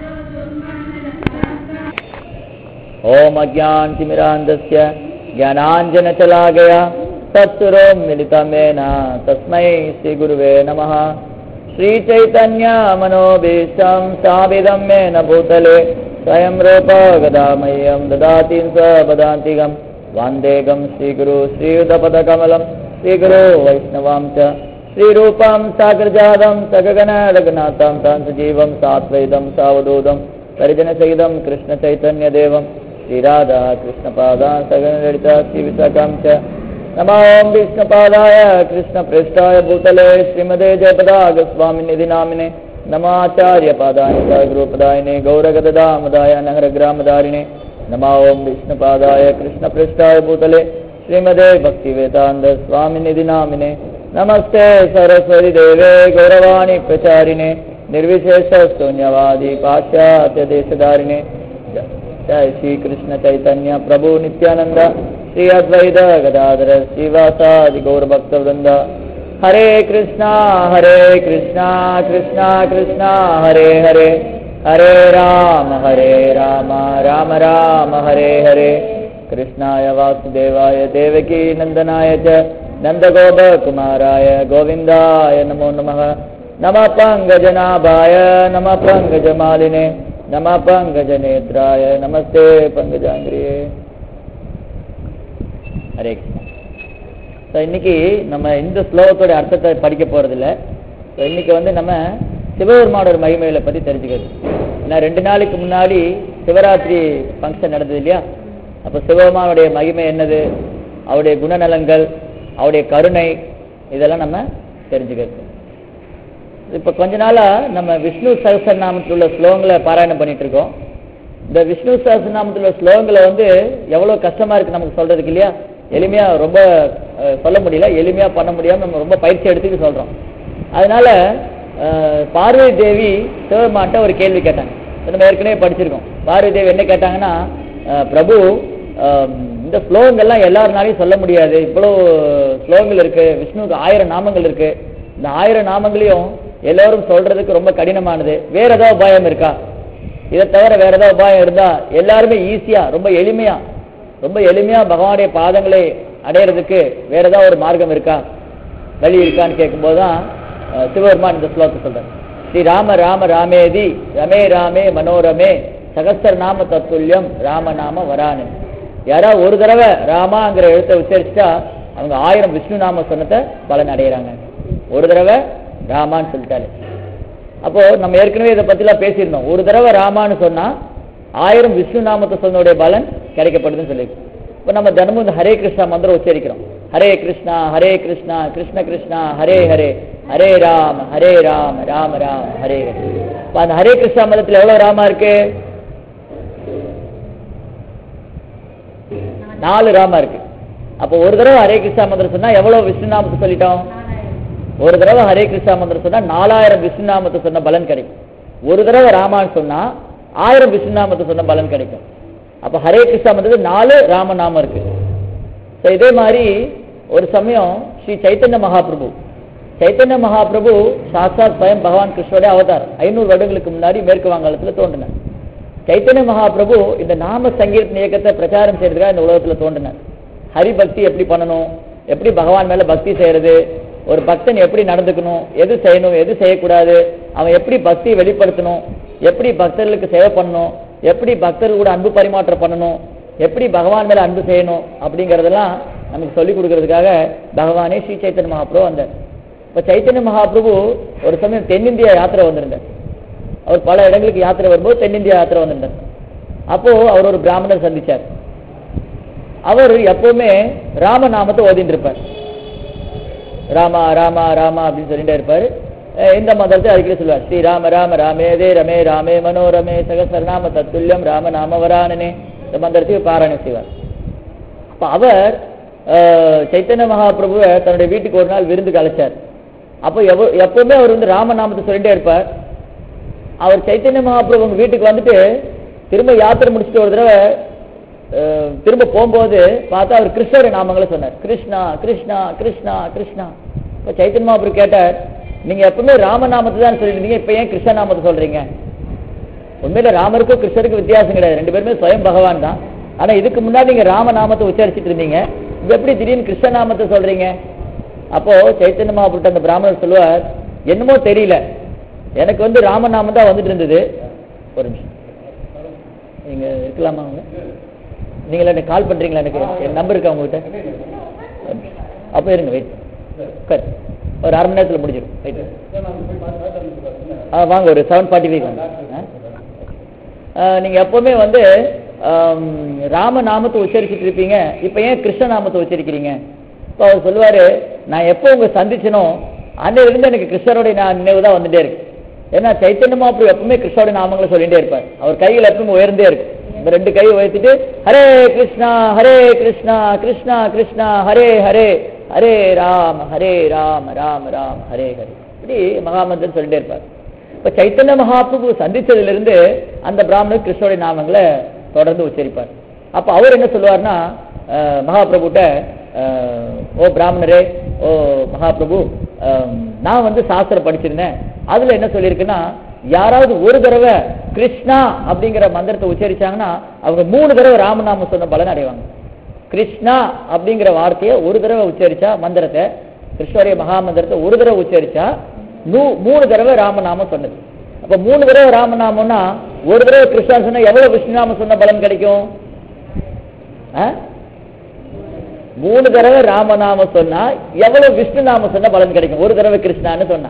ॐ अज्ञानतिमिरान्धस्य ज्ञानाञ्जनशलाकया तत्सुरो मिलितमेन तस्मै श्रीगुरुवे नमः श्रीचैतन्यमनोभीष्टं स्थापितं मेन भूतले स्वयं रूप गदामह्यं ददाति स्वपदान्तिकं वान्देकं श्रीगुरु श्रीयुतपदकमलं श्रीगुरो वैष्णवां च श्रीरूपं साग्रजातं सगगणरघुनाथं तं सजीवं सात्वैतं सावधूतं परिजनसहितं कृष्णचैतन्यदेवं श्रीराधा कृष्णपादा सगणललिता श्रीविशाखां च नमो ॐ विष्णुपादाय कृष्णप्रेष्ठाय भूतले श्रीमदे जयपदागस्वामिनिधि नामिने नमाचार्यपादाय सगुरुपदायिने गौरगददामदाय नगरग्रामधारिणे नमो ॐ विष्णुपादाय कृष्णप्रेष्ठाय भूतले श्रीमदे भक्तिवेदान्त स्वामिनिधि नामिने नमस्ते सरस्वती देवे गौरवाणी प्रचारिणे निर्विशेष शून्यवादी पाश्चात्य देशधारिणे जय श्री कृष्ण चैतन्य प्रभु नित्यानंद श्री अद्वैत गदाधर श्रीवासादि गौर भक्त वृंद हरे कृष्णा हरे कृष्णा कृष्णा कृष्णा हरे हरे हरे राम हरे राम राम राम हरे हरे कृष्णाय वासुदेवाय देवकी नंदनाय च नन्दगोपकुमाराय गोविन्दाय नमो नमः नमः पङ्कजनाभाय नमः पङ्कजमालिने नमः पङ्कजनेत्राय नमस्ते पङ्कजाङ्ग्रिये ஹரே கிருஷ்ணா ஸோ இன்னைக்கு நம்ம இந்த ஸ்லோகத்தோட அர்த்தத்தை படிக்க போறதில்ல ஸோ இன்னைக்கு வந்து நம்ம சிவபெருமானோட ஒரு மகிமைகளை பற்றி தெரிஞ்சுக்கிறது ஏன்னா ரெண்டு நாளைக்கு முன்னாடி சிவராத்திரி ஃபங்க்ஷன் நடந்தது இல்லையா அப்போ சிவபெருமானுடைய மகிமை என்னது அவருடைய குணநலங்கள் அவருடைய கருணை இதெல்லாம் நம்ம தெரிஞ்சுக்கிறது இப்போ கொஞ்ச நாளா நம்ம விஷ்ணு சகசரநாமத்தில் உள்ள ஸ்லோகங்களை பாராயணம் பண்ணிட்டு இருக்கோம் இந்த விஷ்ணு சகசரநாமத்தில் உள்ள ஸ்லோகங்களை வந்து எவ்வளவு கஷ்டமா இருக்கு நமக்கு சொல்றதுக்கு இல்லையா எளிமையா ரொம்ப அஹ், சொல்ல முடியல எளிமையா பண்ண முடியாம நம்ம ரொம்ப பயிற்சி எடுத்துட்டு சொல்றோம் அதனால அஹ், பார்வதி தேவி சிவபெருமான்ட்ட ஒரு கேள்வி கேட்டாங்க இது நம்ம ஏற்கனவே படிச்சிருக்கோம் பார்வதி தேவி என்ன கேட்டாங்கன்னா அஹ், பிரபு அஹ், இந்த ஸ்லோகங்கள்லாம் எல்லாருனாலையும் சொல்ல முடியாது இவ்வளவு ஸ்லோகங்கள் இருக்கு விஷ்ணுவுக்கு ஆயிரம் நாமங்கள் இருக்கு இந்த ஆயிரம் நாமங்களையும் எல்லாரும் சொல்றதுக்கு ரொம்ப கடினமானது வேற ஏதாவது உபாயம் இருக்கா இதை தவிர வேற ஏதாவது உபாயம் இருந்தா எல்லாருமே ஈஸியா ரொம்ப எளிமையா ரொம்ப எளிமையா பகவானுடைய பாதங்களை அடையிறதுக்கு வேற ஏதாவது ஒரு மார்க்கம் இருக்கா வழி இருக்கான்னு கேட்கும்போது தான் அஹ், சிவபெருமான் இந்த ஸ்லோகத்தை சொல்றார் ஸ்ரீ ராம ராம ராமேதி ரமே ராமே மனோரமே சகஸ்திர நாம தத்துல்யம் ராம நாம வரானு யாராவது ஒரு தடவை ராமாங்கிற எழுத்தை உச்சரிச்சுட்டா அவங்க ஆயிரம் விஷ்ணு நாம சொன்னதை பலன் அடையிறாங்க ஒரு தடவை ராமான்னு சொல்லிட்டாரு அப்போ நம்ம ஏற்கனவே இதை பத்திலாம் பேசியிருந்தோம் ஒரு தடவை ராமான்னு சொன்னா ஆயிரம் விஷ்ணு நாமத்தை சொன்னோடைய பலன் கிடைக்கப்படுதுன்னு சொல்லி இப்போ நம்ம தினமும் இந்த ஹரே கிருஷ்ணா மந்திரம் உச்சரிக்கிறோம் ஹரே கிருஷ்ணா ஹரே கிருஷ்ணா கிருஷ்ண கிருஷ்ணா ஹரே ஹரே ஹரே ராம ஹரே ராம ராம ராம ஹரே ஹரே இப்போ அந்த ஹரே கிருஷ்ணா மதத்துல எவ்வளவு ராமா இருக்கு நாலு ராமா இருக்கு அப்போ ஒரு தடவை ஹரே கிருஷ்ணா மந்திரம் சொன்னா எவ்வளவு விஷ்ணு நாமத்தை சொல்லிட்டோம் ஒரு தடவை ஹரே கிருஷ்ணா மந்திரம் சொன்னா நாலாயிரம் விஷ்ணு நாமத்தை சொன்ன பலன் கிடைக்கும் ஒரு தடவை ராமான்னு சொன்னா ஆயிரம் விஷ்ணு நாமத்தை சொன்ன பலன் கிடைக்கும் அப்ப ஹரே கிருஷ்ணா மந்திரத்துல நாலு ராமநாமம் இருக்கு So, இதே மாதிரி ஒரு சமயம் ஸ்ரீ சைத்தன்ய மகாபிரபு சைத்தன்ய மகாபிரபு சாட்சாத் ஸ்வயம் பகவான் கிருஷ்ணோட அவதார் ஐநூறு வருடங்களுக்கு முன்னாடி மேற்கு வங்காளத்துல தோன்றினார் சைத்தன்ய மகாபிரபு இந்த நாம சங்கீர்த்தன இயக்கத்தை பிரச்சாரம் செய்யறதுக்காக இந்த உலகத்துல தோன்றினார் ஹரி பக்தி எப்படி பண்ணணும் எப்படி பகவான் மேல பக்தி செய்யறது ஒரு பக்தன் எப்படி நடந்துக்கணும் எது செய்யணும் எது செய்யக்கூடாது அவன் எப்படி பக்தியை வெளிப்படுத்தணும் எப்படி பக்தர்களுக்கு சேவை பண்ணணும் எப்படி பக்தர்கள் கூட அன்பு பரிமாற்றம் பண்ணணும் எப்படி பகவான் மேல அன்பு செய்யணும் அப்படிங்கறதெல்லாம் நமக்கு சொல்லிக் கொடுக்கறதுக்காக பகவானே ஸ்ரீ சைத்தன்ய மகாபிரபு வந்தார் இப்ப சைத்தன்ய மகாபிரபு ஒரு சமயம் தென்னிந்தியா யாத்திரை வந்திருந்தார் அவர் பல இடங்களுக்கு யாத்திரை வரும்போது தென்னிந்தியா யாத்திரை வந்திருந்தார் அப்போ அவர் ஒரு பிராமணர் சந்திச்சார் அவர் எப்பவுமே ராமநாமத்தை ஓதிட்டு இருப்பார் ராமா ராமா ராமா அப்படின்னு சொல்லிட்டே இருப்பாரு அஹ் இந்த மந்திரத்தை அடிக்கடி சொல்லுவார் ஸ்ரீ ராம ராம ராமேதே ரமே ராமே மனோரமே சகசரநாம தத்துல்யம் ராம நாம வரானனே இந்த மந்திரத்தையும் பாராயணம் செய்வார் அப்ப அவர் அஹ், சைத்தன்ய மகாபிரபுவை தன்னுடைய வீட்டுக்கு ஒரு நாள் விருந்துக்கு அழைச்சார் அப்போ எவ்வ- எப்பவுமே அவர் வந்து ராமநாமத்தை சொல்லிட்டே இருப்பார் அவர் சைத்தன்ய மகாபிரபு உங்க வீட்டுக்கு வந்துட்டு திரும்ப யாத்திரை முடிச்சுட்டு ஒரு தடவை அஹ், திரும்ப போகும்போது பார்த்தா அவர் கிருஷ்ணர் நாமங்களை சொன்னார் கிருஷ்ணா கிருஷ்ணா கிருஷ்ணா கிருஷ்ணா இப்போ சைத்தன்ய மகாபிரபு கேட்டார் நீங்க எப்பவுமே ராமநாமத்தை தான் சொல்லிட்டு இருந்தீங்க இப்போ ஏன் கிருஷ்ண நாமத்தை சொல்றீங்க உண்மையில ராமருக்கும் கிருஷ்ணருக்கும் வித்தியாசம் கிடையாது ரெண்டு பேருமே சுயம் பகவான் தான் ஆனா இதுக்கு முன்னாடி நீங்க ராம நாமத்தை உச்சரிச்சிட்டு இருந்தீங்க இப்ப எப்படி திடீர்னு கிருஷ்ண நாமத்தை சொல்றீங்க அப்போ சைத்தன்ய மகாபுருட்ட அந்த பிராமணர் சொல்லுவார் என்னமோ தெரியல எனக்கு வந்து ராமநாமம் தான் வந்துட்டு இருந்தது ஒரு நிமிஷம் நீங்க இருக்கலாமா அவங்க நீங்க எனக்கு கால் பண்றீங்களா எனக்கு என் நம்பர் இருக்கா உங்ககிட்ட ஒரு நிமிஷம். அப்போ இருங்க வெயிட் உட்கார் ஒரு அரை மணி நேரத்தில் முடிஞ்சிடும் வெயிட் ஆ வாங்க ஒரு செவன் ஃபார்ட்டி ஃபைவ் வாங்க ஆ, நீங்க எப்பவுமே வந்து ஆம், ராம நாமத்தை உச்சரிச்சுட்டு இருப்பீங்க இப்ப ஏன் கிருஷ்ண நாமத்தை உச்சரிக்கிறீங்க இப்போ அவர் சொல்லுவாரு நான் எப்போ உங்க சந்திச்சனோ அன்னையிலிருந்து எனக்கு கிருஷ்ணருடைய நான் நினைவு தான் வந்துட்டே இருக்கு ஏன்னா சைத்தன்ய மாப்பு எப்பவுமே கிருஷ்ணருடைய நாமங்களை சொல்லிட்டே இருப்பார் அவர் கைகள் எப்பவுமே உயர்ந்தே இருக்கு இந்த ரெண்டு கை உயர்த்திட்டு ஹரே கிருஷ்ணா ஹரே கிருஷ்ணா கிருஷ்ணா கிருஷ்ணா ஹரே ஹரே ஹரே ராம ஹரே ராம ராம ராம ஹரே ஹரே இப்படி மகாமந்திரம் சொல்லிட்டே இருப்பார் இப்ப சைத்தன்ய மகாபிரபு சந்திச்சதிலிருந்து அந்த பிராமணர் கிருஷ்ணருடைய நாமங்களை தொடர்ந்து உச்சரிப்பார் அப்ப அவர் என்ன சொல்லுவார்னா அஹ், மகாபிரபுட்ட அஹ், ஓ பிராமணரே ஓ மகாபிரபு அஹ், நான் வந்து சாஸ்திரம் படிச்சிருந்தேன் அதுல என்ன சொல்லியிருக்குன்னா யாராவது ஒரு தடவை கிருஷ்ணா அப்படிங்கிற மந்திரத்தை உச்சரிச்சாங்கன்னா அவங்க மூணு தடவை ராமநாமம் சொன்ன பலன் அடைவாங்க கிருஷ்ணா அப்படிங்கிற வார்த்தையை ஒரு தடவை உச்சரிச்சா மந்திரத்தை கிருஷ்ணருடைய மகாமந்திரத்தை ஒரு தடவை உச்சரிச்சா நூ- மூணு தடவை ராமநாமம் சொன்னது அப்ப மூணு தடவை ராமநாமம்னா ஒரு தடவை கிருஷ்ணா சொன்னா எவ்வளவு விஷ்ணுநாமம் சொன்ன பலன் கிடைக்கும் ஆ? மூணு தடவை ராமநாமம் சொன்னா எவ்வளவு விஷ்ணு நாமம் சொன்ன பலன் கிடைக்கும் ஒரு தடவை கிருஷ்ணான்னு சொன்னா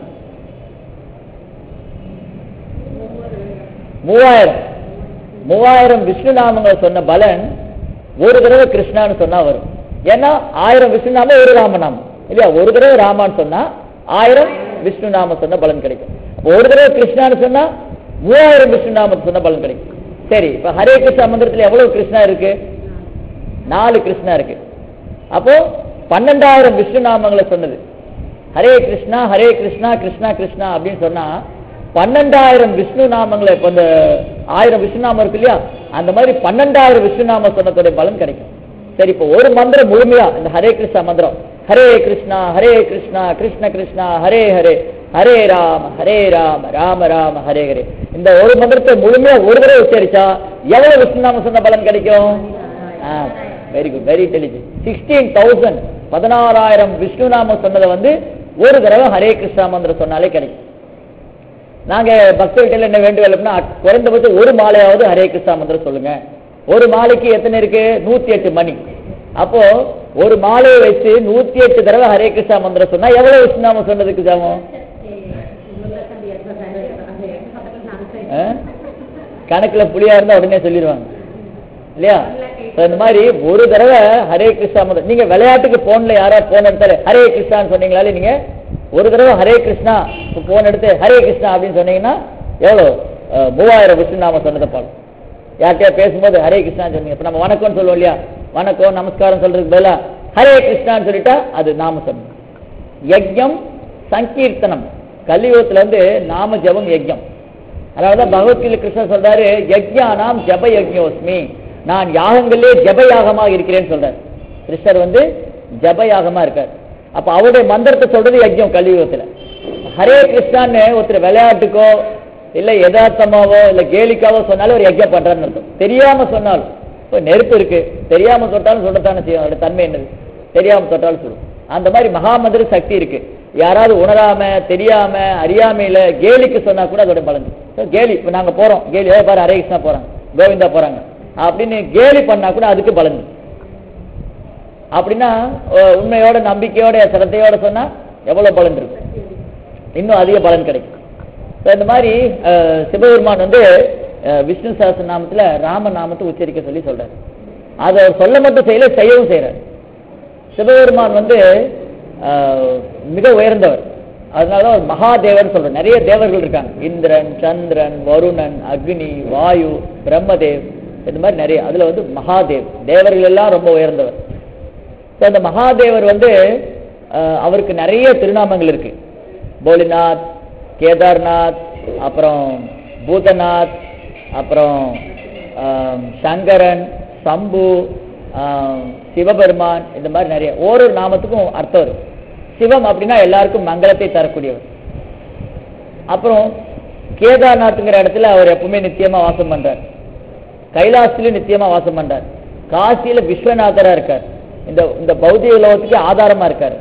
மூவாயிரம் மூவாயிரம் விஷ்ணு நாமங்களை சொன்ன பலன் ஒரு தடவை கிருஷ்ணான்னு சொன்னா வரும் ஏன்னா ஆயிரம் விஷ்ணு நாமம் ஒரு ராமநாமம் இல்லையா ஒரு தடவை ராமான்னு சொன்னா ஆயிரம் விஷ்ணு நாமம் சொன்ன பலன் கிடைக்கும் அப்ப ஒரு தடவை கிருஷ்ணான்னு சொன்னா மூவாயிரம் விஷ்ணு நாமம் சொன்ன பலன் கிடைக்கும் சரி இப்ப ஹரே கிருஷ்ணா மந்திரத்துல எவ்வளவு கிருஷ்ணா இருக்கு நாலு கிருஷ்ணா இருக்கு அப்போ பன்னெண்டாயிரம் விஷ்ணு நாமங்களை சொன்னது ஹரே கிருஷ்ணா ஹரே கிருஷ்ணா கிருஷ்ணா கிருஷ்ணா அப்படின்னு சொன்னா பன்னெண்டாயிரம் விஷ்ணு நாமங்களை இப்ப இந்த ஆயிரம் விஷ்ணு நாமம் இருக்கு இல்லையா அந்த மாதிரி பன்னெண்டாயிரம் விஷ்ணு நாம சொன்னதுடைய பலன் கிடைக்கும் சரி இப்போ ஒரு மந்திரம் முழுமையா இந்த ஹரே கிருஷ்ணா மந்திரம் ஹரே கிருஷ்ணா ஹரே கிருஷ்ணா கிருஷ்ண கிருஷ்ணா ஹரே ஹரே ஹரே ராம ஹரே ராம ராம ராம ஹரே ஹரே இந்த ஒரு மந்திரத்தை முழுமையா ஒரு தடவை உச்சரிச்சா எவ்வளவு விஷ்ணு நாம சொன்ன பலன் கிடைக்கும் very good very intelligent sixteen thousand பதினாறாயிரம் விஷ்ணு நாம சொன்னதை வந்து ஒரு தடவை ஹரே கிருஷ்ணா மந்திரம் சொன்னாலே கிடைக்கும் நாங்க பக்தர்கள் என்ன வேண்டுதல் அப்படின்னா குறைந்தபட்சம் ஒரு மாலையாவது ஹரே கிருஷ்ணா மந்திரம் சொல்லுங்க ஒரு மாலைக்கு எத்தனை இருக்கு நூத்தி எட்டு மணி அப்போ ஒரு மாலையை வச்சு நூத்தி எட்டு தடவை ஹரே கிருஷ்ணா மந்திரம் சொன்னா எவ்வளவு விஷ்ணுநாமம் சொன்னதுக்கு சமம் ஆ? கணக்குல புளியா இருந்தா உடனே சொல்லிடுவாங்க இல்லையா So, இந்த மாதிரி ஒரு தடவை ஹரே கிருஷ்ணா மந்திரம் நீங்க விளையாட்டுக்கு போன்ல யாரா போன் எடுத்தாரு ஹரே கிருஷ்ணான்னு சொன்னீங்களாலே நீங்க ஒரு தடவை ஹரே கிருஷ்ணா போன் எடுத்து ஹரே கிருஷ்ணா அப்படின்னு சொன்னீங்கன்னா எவ்வளவு அஹ், மூவாயிரம் விஷ்ணு நாம சொன்னதை பாடம் யார்கிட்டயா பேசும்போது ஹரே கிருஷ்ணா சொன்னீங்க இப்ப நம்ம வணக்கம்னு சொல்லுவோம் இல்லையா வணக்கம் நமஸ்காரம் சொல்றதுக்கு பதிலா ஹரே கிருஷ்ணான்னு சொல்லிட்டா அது நாம சொன்னோம் யஜ்யம் சங்கீர்த்தனம் கலியுகத்துல இருந்து நாம ஜபம் யஜ்யம் அதாவது பகவத்கீதை கிருஷ்ணர் சொல்றாரு யஜ்யானாம் ஜப யஜ்யோஸ்மி நான் யாகங்களே ஜபயாகமா இருக்கிறேன்னு சொல்றாரு கிருஷ்ணர் வந்து ஜபயாகமா இருக்கார் அப்ப அவருடைய மந்திரத்தை சொல்றது யஜ்யம் கலியுகத்துல ஹரே கிருஷ்ணான்னு ஒருத்தர் விளையாட்டுக்கோ இல்ல யதார்த்தமாவோ இல்ல கேலிக்காவோ சொன்னாலும் ஒரு யஜ்யம் பண்றாருன்னு அர்த்தம் தெரியாம சொன்னாலும் இப்போ நெருப்பு இருக்கு தெரியாம தொட்டாலும் சொல்லத்தானே செய்யும் அதோட தன்மை என்னது தெரியாம தொட்டாலும் சொல்லும் அந்த மாதிரி மகாமந்திர சக்தி இருக்கு யாராவது உணராம தெரியாம அறியாமையில கேலிக்கு சொன்னா கூட அதோட பலன் So, கேலி இப்ப நாங்க போறோம் கேலி ஏ பாரு ஹரே கிருஷ்ணா போறாங்க கோவிந்தா போறாங்க அப்படின்னு கேலி பண்ணா கூட அதுக்கு பலன் அப்படின்னா அஹ், உண்மையோட நம்பிக்கையோட சிரத்தையோட சொன்னா எவ்வளவு பலன் இருக்கு இன்னும் அதிக பலன் கிடைக்கும் So, இந்த மாதிரி அஹ், சிவபெருமான் வந்து அஹ், விஷ்ணு சஹஸ்ர நாமத்துல ராம நாமத்தை உச்சரிக்க சொல்லி சொல்றாரு அதை அவர் சொல்ல மட்டும் செய்யல செய்யவும் செய்யறாரு சிவபெருமான் வந்து ஆஹ், மிக உயர்ந்தவர் அதனால அவர் மகாதேவர் சொல்றோம் நிறைய தேவர்கள் இருக்காங்க இந்திரன் சந்திரன் வருணன் அக்னி வாயு பிரம்மதேவ் இந்த மாதிரி நிறைய அதுல வந்து மகாதேவ் தேவர்கள் எல்லாம் ரொம்ப உயர்ந்தவர் So, அந்த மகாதேவர் வந்து ஆஹ், அவருக்கு நிறைய திருநாமங்கள் இருக்கு போலிநாத் கேதார்நாத் அப்புறம் பூதநாத் அப்புறம் ஆம், சங்கரன் சம்பு ஆம், சிவபெருமான் இந்த மாதிரி நிறைய ஒரு ஒரு நாமத்துக்கும் அர்த்தம் வரும் சிவம் அப்படின்னா எல்லாருக்கும் மங்களத்தை தரக்கூடியவர் அப்புறம் கேதார்நாத்ங்கிற இடத்துல அவர் எப்பவுமே நித்தியமா வாசம் பண்றார் கைலாசிலும் நித்தியமா வாசம் பண்றார் காசியில விஸ்வநாதரா இருக்கார் இந்த இந்த பௌதிக உலகத்துக்கு ஆதாரமா இருக்காரு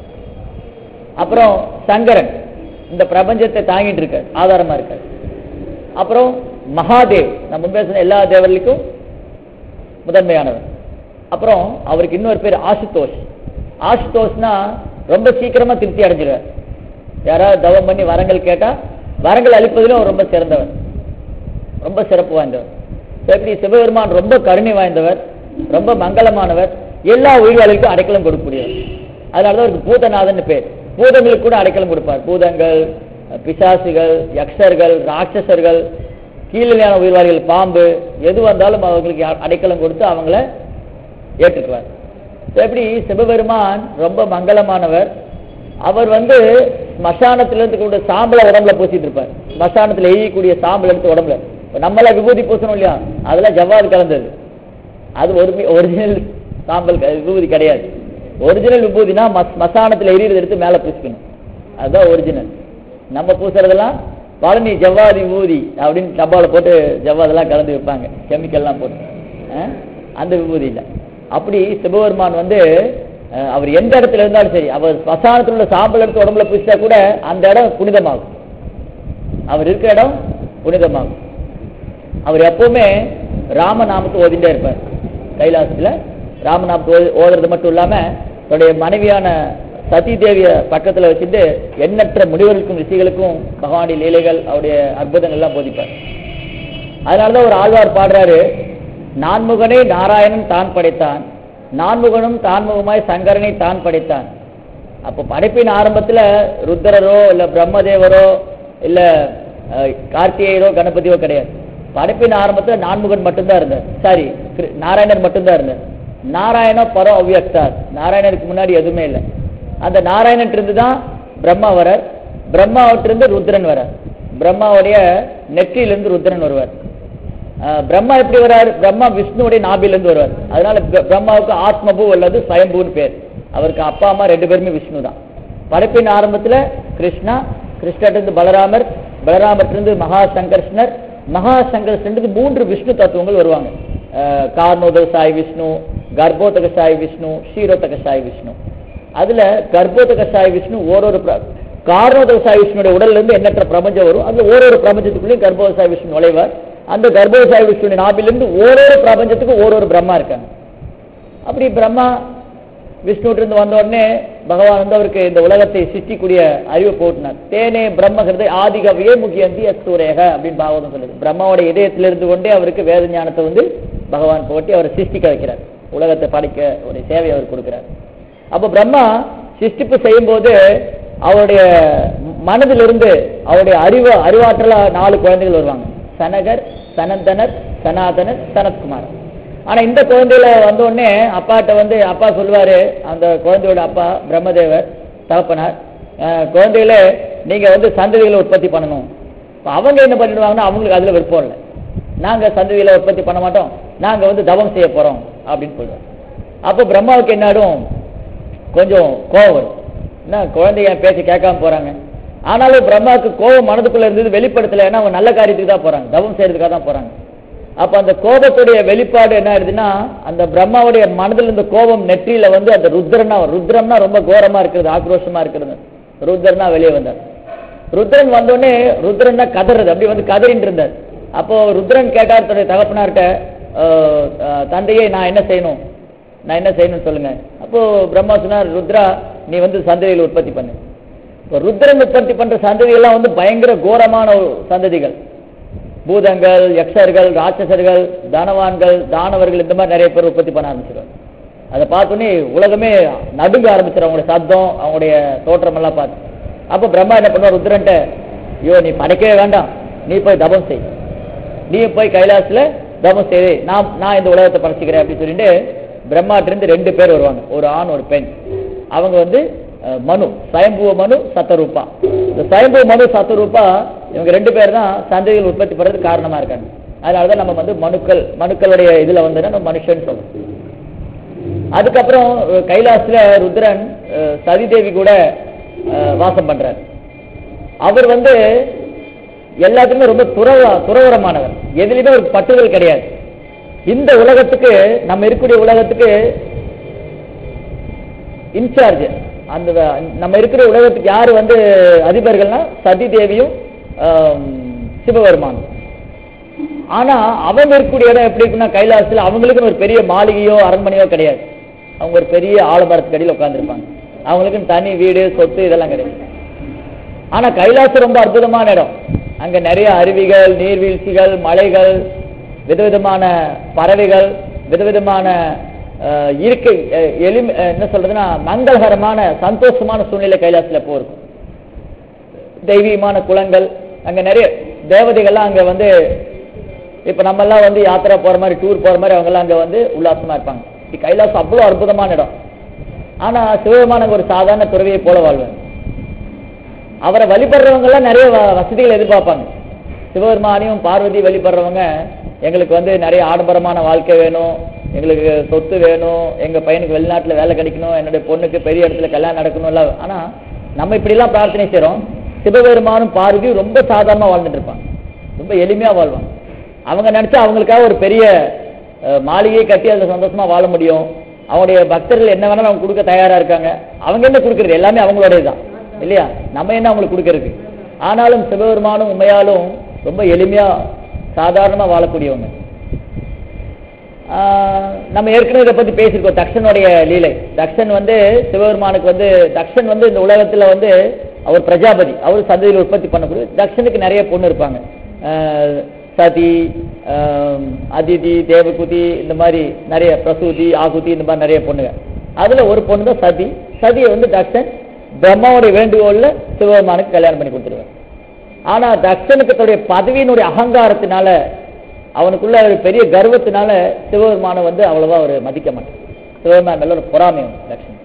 அப்புறம் சங்கரன் இந்த பிரபஞ்சத்தை தாங்கிட்டு இருக்கார் ஆதாரமா இருக்கார் அப்புறம் மகாதேவ் நம்ம பேசின எல்லா தேவர்களுக்கும் முதன்மையானவர் அப்புறம் அவருக்கு இன்னொரு பேர் ஆசுதோஷ் ஆசுதோஷ்னா ரொம்ப சீக்கிரமா திருப்தி அடைஞ்சிருவார் யாராவது தவம் பண்ணி வரங்கள் கேட்டா வரங்கள் அளிப்பதிலும் அவர் ரொம்ப சிறந்தவர் ரொம்ப சிறப்பு வாய்ந்தவர் So, இப்படி சிவபெருமான் ரொம்ப கருணை வாய்ந்தவர் ரொம்ப மங்களமானவர் எல்லா உயிர்வாளிகளுக்கும் அடைக்கலம் கொடுக்கக்கூடியவர் அதனாலதான் அவருக்கு பூதநாதன் பேர் பூதங்களுக்கு கூட அடைக்கலம் கொடுப்பார் பூதங்கள் பிசாசுகள் யக்ஷர்கள் ராட்சசர்கள் கீழ்நிலையான உயிர்வாளிகள் பாம்பு எது வந்தாலும் அவங்களுக்கு அடைக்கலம் கொடுத்து அவங்கள ஏற்றுக்குவார் So, எப்படி சிவபெருமான் ரொம்ப மங்களமானவர் அவர் வந்து ஸ்மசானத்துல இருந்து கூட சாம்பலை உடம்புல பூசிட்டு இருப்பார் ஸ்மசானத்துல எய்யக்கூடிய சாம்பல் எடுத்து உடம்புல இப்ப நம்மள விபூதி பூசணும் இல்லையா அதெல்லாம் ஜவ்வாது கலந்தது அது ஒரு ஒரிஜினல் சாம்பல் க- விபூதி கிடையாது ஒரிஜினல் விபூதினா மஸ்- மசானத்துல எரியறது எடுத்து மேல பூசிக்கணும் அதுதான் ஒரிஜினல் நம்ம பூசுறதெல்லாம் பழனி ஜவ்வாதி விபூதி அப்படின்னு டப்பாவில் போட்டு ஜவ்வாதெல்லாம் கலந்து வைப்பாங்க கெமிக்கல்லாம் போட்டு அஹ், அந்த விபூதி இல்லை அப்படி சிவபெருமான் வந்து அஹ், அவர் எந்த இடத்துல இருந்தாலும் சரி அவர் ஸ்மசானத்தில் உள்ள சாம்பல் எடுத்து உடம்புல பூசிட்டா கூட அந்த இடம் புனிதமாகும் அவர் இருக்கிற இடம் புனிதமாகும் அவர் எப்பவுமே ராமநாமத்தை ஓதிட்டே இருப்பார் கைலாசத்துல ராமநாமத்தை ஓதி- ஓதுறது மட்டும் இல்லாம தன்னுடைய மனைவியான சதி தேவிய பக்கத்துல வச்சுட்டு எண்ணற்ற முனிவர்களுக்கும் ரிஷிகளுக்கும் பகவானுடைய லீலைகள் அவருடைய அற்புதங்கள் எல்லாம் போதிப்பார் அதனாலதான் ஒரு ஆழ்வார் பாடுறாரு நான்முகனை நாராயணன் தான் படைத்தான் நான்முகனும் தான்முகமாய் சங்கரனை தான் படைத்தான் அப்போ படைப்பின் ஆரம்பத்துல ருத்ரரோ இல்ல பிரம்மதேவரோ இல்ல அஹ், கார்த்திகேயரோ கணபதியோ கிடையாது படைப்பின் ஆரம்பத்துல நான்முகன் மட்டும்தான் இருந்தார் சாரி கிரு- நாராயணர் மட்டும்தான் இருந்தார் நாராயண பரோ அவ்வியக்தார் நாராயணருக்கு முன்னாடி எதுவுமே இல்லை அந்த நாராயணன் இருந்து தான் பிரம்மா வரார் பிரம்மாவிட்டிருந்து ருத்ரன் வரார் பிரம்மாவுடைய நெற்றியிலிருந்து ருத்ரன் வருவார் அஹ், பிரம்மா எப்படி வர்றாரு பிரம்மா விஷ்ணுவுடைய நாபிலிருந்து வருவார் அதனால பிர- பிரம்மாவுக்கு ஆத்மபூ அல்லது ஸ்வயம்பூன்னு பேர் அவருக்கு அப்பா அம்மா ரெண்டு பேருமே விஷ்ணு தான் படைப்பின் ஆரம்பத்துல கிருஷ்ணா கிருஷ்ணர்லேருந்து பலராமர் பலராமர்லேருந்து மகா சங்கர்ஷ்ணர் மகா சங்கர்ஷ்ணருக்கு மூன்று விஷ்ணு தத்துவங்கள் வருவாங்க அஹ், கார்ணோதக சாய் விஷ்ணு கர்ப்போதக சாய் விஷ்ணு ஷீரோதக சாய் விஷ்ணு அதுல கர்ப்போதக சாய் விஷ்ணு ஓரொரு பிர- காரணோதக சாய் விஷ்ணுடைய உடல்ல இருந்து எண்ணற்ற பிரபஞ்சம் வரும் அதுல ஓரொரு பிரபஞ்சத்துக்குள்ளேயும் கர்ப்போதக சாய் விஷ்ணு நுழைவார் அந்த கர்ப்போதக சாய் விஷ்ணுடைய நாபிலிருந்து ஓரொரு பிரபஞ்சத்துக்கு ஓரொரு பிரம்மா இருக்காங்க அப்படி பிரம்மா விஷ்ணுட்டு இருந்து வந்த உடனே பகவான் வந்து அவருக்கு இந்த உலகத்தை சிருஷ்டிக்கூடிய அறிவு போட்டினார் தேனே பிரம்மகிருதை ஆதிகவியே முக்கியந்தி அஸ்தூரேக அப்படின்னு பாகவதம் சொல்லுது பிரம்மாவோட இதயத்துல இருந்து கொண்டே அவருக்கு வேத ஞானத்தை வந்து பகவான் போட்டி அவரை சிருஷ்டிக்க வைக்கிறார் உலகத்தை படைக்க ஒரு சேவை அவர் கொடுக்கிறார் அப்ப பிரம்மா சிருஷ்டிப்பு செய்யும்போது அவருடைய மனதிலிருந்து அவருடைய அறிவு அறிவாற்றலா நாலு குழந்தைகள் வருவாங்க சனகர் சனந்தனர் சனாதனர் சனத்குமார் ஆனா இந்த குழந்தையில வந்த உடனே அப்பாட்ட வந்து அப்பா சொல்லுவாரு அந்த குழந்தையோட அப்பா பிரம்மதேவர் தகப்பனார் அஹ், குழந்தைகளே நீங்க வந்து சந்ததிகளை உற்பத்தி பண்ணணும் இப்ப அவங்க என்ன பண்ணிடுவாங்கன்னா அவங்களுக்கு அதுல விருப்பம் இல்லை நாங்க சந்ததிகளை உற்பத்தி பண்ண மாட்டோம் நாங்க வந்து தவம் செய்ய போறோம் அப்படின்னு சொல்லுவாங்க அப்போ பிரம்மாவுக்கு என்னாடும் கொஞ்சம் கோவம் வரும் என்ன குழந்தைங்க என் பேச்ச கேட்காம போறாங்க ஆனாலும் பிரம்மாவுக்கு கோபம் மனதுக்குள்ள இருந்தது வெளிப்படுத்தல ஏன்னா அவங்க நல்ல காரியத்துக்கு தான் போறாங்க தவம் செய்யறதுக்காக தான் போறாங்க அப்ப அந்த கோபத்துடைய வெளிப்பாடு என்ன ஆயிடுதுன்னா அந்த பிரம்மாவுடைய மனதில் இருந்த கோபம் நெற்றியில வந்து அந்த ருத்ரனா ருத்ரம்னா ரொம்ப கோரமா இருக்கிறது ஆக்ரோஷமா இருக்கிறது ருத்ரனா வெளியே வந்தார் ருத்ரன் வந்தோடனே ருத்ரன் தான் கதறது அப்படி வந்து கதறின்னு இருந்தார் அப்போ ருத்ரன் கேட்டார் தன்னுடைய தகப்பனார்கிட்ட "அஹ், அஹ், தந்தையே நான் என்ன செய்யணும் நான் என்ன செய்யணும்னு சொல்லுங்க அப்போ பிரம்மா சொன்னார் ருத்ரா நீ வந்து சந்ததிகளை உற்பத்தி பண்ணு இப்போ ருத்ரன் உற்பத்தி பண்ற சந்ததி எல்லாம் வந்து பயங்கர கோரமான ஒரு சந்ததிகள் பூதங்கள் யக்ஷர்கள் ராட்சசர்கள் தானவான்கள் தானவர்கள் இந்த மாதிரி நிறைய பேர் உற்பத்தி பண்ண ஆரம்பிச்சிருவாங்க அதை பார்த்தோன்னே உலகமே நடுங்க ஆரம்பிச்சிடும் அவங்களுடைய சத்தம் அவங்களுடைய தோற்றம் எல்லாம் பார்த்து அப்போ பிரம்மா என்ன பண்ணுவார் ருத்ரன்ட்ட ஐயோ நீ படைக்கவே வேண்டாம் நீ போய் தபம் செய் நீ போய் கைலாசத்துல தபம் செய் நான் நான் இந்த உலகத்தை படைச்சிக்கிறேன் அப்படின்னு சொல்லிட்டு பிரம்மாட்டிருந்து ரெண்டு பேர் வருவாங்க ஒரு ஆண் ஒரு பெண் அவங்க வந்து அஹ், மனு சயம்புவ மனு சத்தரூபா இந்த சயம்புவ மனு சத்தரூபா இவங்க ரெண்டு பேர் தான் சந்தைகள் உற்பத்தி பண்றதுக்கு காரணமா இருக்காங்க அதனாலதான் நம்ம வந்து மனுக்கள் மனுக்களுடைய இதுல வந்து நம்ம மனுஷன் சொல்றோம் அதுக்கப்புறம் அஹ், கைலாசத்துல ருத்ரன் அஹ், சதிதேவி கூட அஹ், வாசம் பண்றார் அவர் வந்து எல்லாத்துக்குமே ரொம்ப துறவ துறவரமானவர் எதுலையுமே ஒரு பட்டுதல் கிடையாது இந்த உலகத்துக்கு நம்ம இருக்கக்கூடிய உலகத்துக்கு இன்சார்ஜ் அந்த வ- நம்ம இருக்கிற உலகத்துக்கு யாரு வந்து அதிபர்கள்னா சதி தேவியும் ஆம், சிவபெருமானும் ஆனா அவங்க இருக்கக்கூடிய இடம் எப்படி இருக்குன்னா கைலாசத்துல அவங்களுக்குன்னு ஒரு பெரிய மாளிகையோ அரண்மனையோ கிடையாது அவங்க ஒரு பெரிய ஆலமரத்துக்கு அடியில் உட்கார்ந்துருப்பாங்க அவங்களுக்குன்னு தனி வீடு சொத்து இதெல்லாம் கிடையாது ஆனா கைலாசம் ரொம்ப அற்புதமான இடம் அங்க நிறைய அருவிகள் நீர்வீழ்ச்சிகள் மலைகள் விதவிதமான பறவைகள் விதவிதமான அஹ், இயற்கை அஹ், எளிமை அஹ், என்ன சொல்றதுன்னா மங்களகரமான சந்தோஷமான சூழ்நிலை கைலாசத்துல எப்போ இருக்கும் தெய்வீகமான குளங்கள் அங்க நிறைய தேவதைகள்லாம் அங்க வந்து இப்ப நம்ம எல்லாம் வந்து யாத்திரை போற மாதிரி டூர் போற மாதிரி அவங்க எல்லாம் அங்க வந்து உல்லாசமா இருப்பாங்க இது கைலாசம் அவ்வளவு அற்புதமான இடம் ஆனா சிவபெருமான ஒரு சாதாரண துறவியை போல வாழ்வார் அவரை வழிபடுறவங்க எல்லாம் நிறைய வ- வசதிகள் எதிர்பார்ப்பாங்க சிவபெருமானையும் பார்வதி வழிபடுறவங்க எங்களுக்கு வந்து நிறைய ஆடம்பரமான வாழ்க்கை வேணும் எங்களுக்கு சொத்து வேணும் எங்க பையனுக்கு வெளிநாட்டுல வேலை கிடைக்கணும் என்னுடைய பொண்ணுக்கு பெரிய இடத்துல கல்யாணம் நடக்கணும்ல ஆனா நம்ம இப்படி எல்லாம் பிரார்த்தனை செய்றோம் சிவபெருமானும் பார்வதியும் ரொம்ப சாதாரணமா வாழ்ந்துட்டு இருப்பாங்க ரொம்ப எளிமையா வாழ்வாங்க அவங்க நினைச்சா அவங்களுக்காக ஒரு பெரிய அஹ், மாளிகையை கட்டி அதுல சந்தோஷமா வாழ முடியும் அவங்களுடைய பக்தர்கள் என்ன வேணாலும் அவங்க கொடுக்க தயாரா இருக்காங்க அவங்க என்ன கொடுக்கறது எல்லாமே அவங்களுடையது தான் இல்லையா நம்ம என்ன அவங்களுக்கு கொடுக்கறது ஆனாலும் சிவபெருமானும் உண்மையாலும் ரொம்ப எளிமையா சாதாரணமா வாழக்கூடியவங்க ஆஹ் நம்ம ஏற்கனவே இதை பத்தி பேசியிருக்கோம் தக்ஷனுடைய லீலை தக்ஷன் வந்து சிவபெருமானுக்கு வந்து தக்ஷன் வந்து இந்த உலகத்துல வந்து அவர் பிரஜாபதி அவர் சந்ததியில் உற்பத்தி பண்ணக்கூடிய தக்ஷனுக்கு நிறைய பொண்ணு இருப்பாங்க ஆஹ் சதி ஆஹ் அதிதி தேவகுதி இந்த மாதிரி நிறைய பிரசூதி ஆகுதி இந்த மாதிரி நிறைய பொண்ணுங்க அதுல ஒரு பொண்ணு தான் சதி சதியை வந்து தக்ஷன் பிரம்மாவுடைய வேண்டுகோள்ல சிவபெருமானுக்கு கல்யாணம் பண்ணி கொடுத்துருவார் ஆனா தக்ஷனுக்கு தன்னுடைய பதவியினுடைய அகங்காரத்தினால அவனுக்குள்ள ஒரு பெரிய கர்வத்தினால சிவபெருமானை வந்து அவ்வளவா அவர் மதிக்க மாட்டார் சிவபெருமான் மேல ஒரு பொறாமை உண்டு தக்ஷன்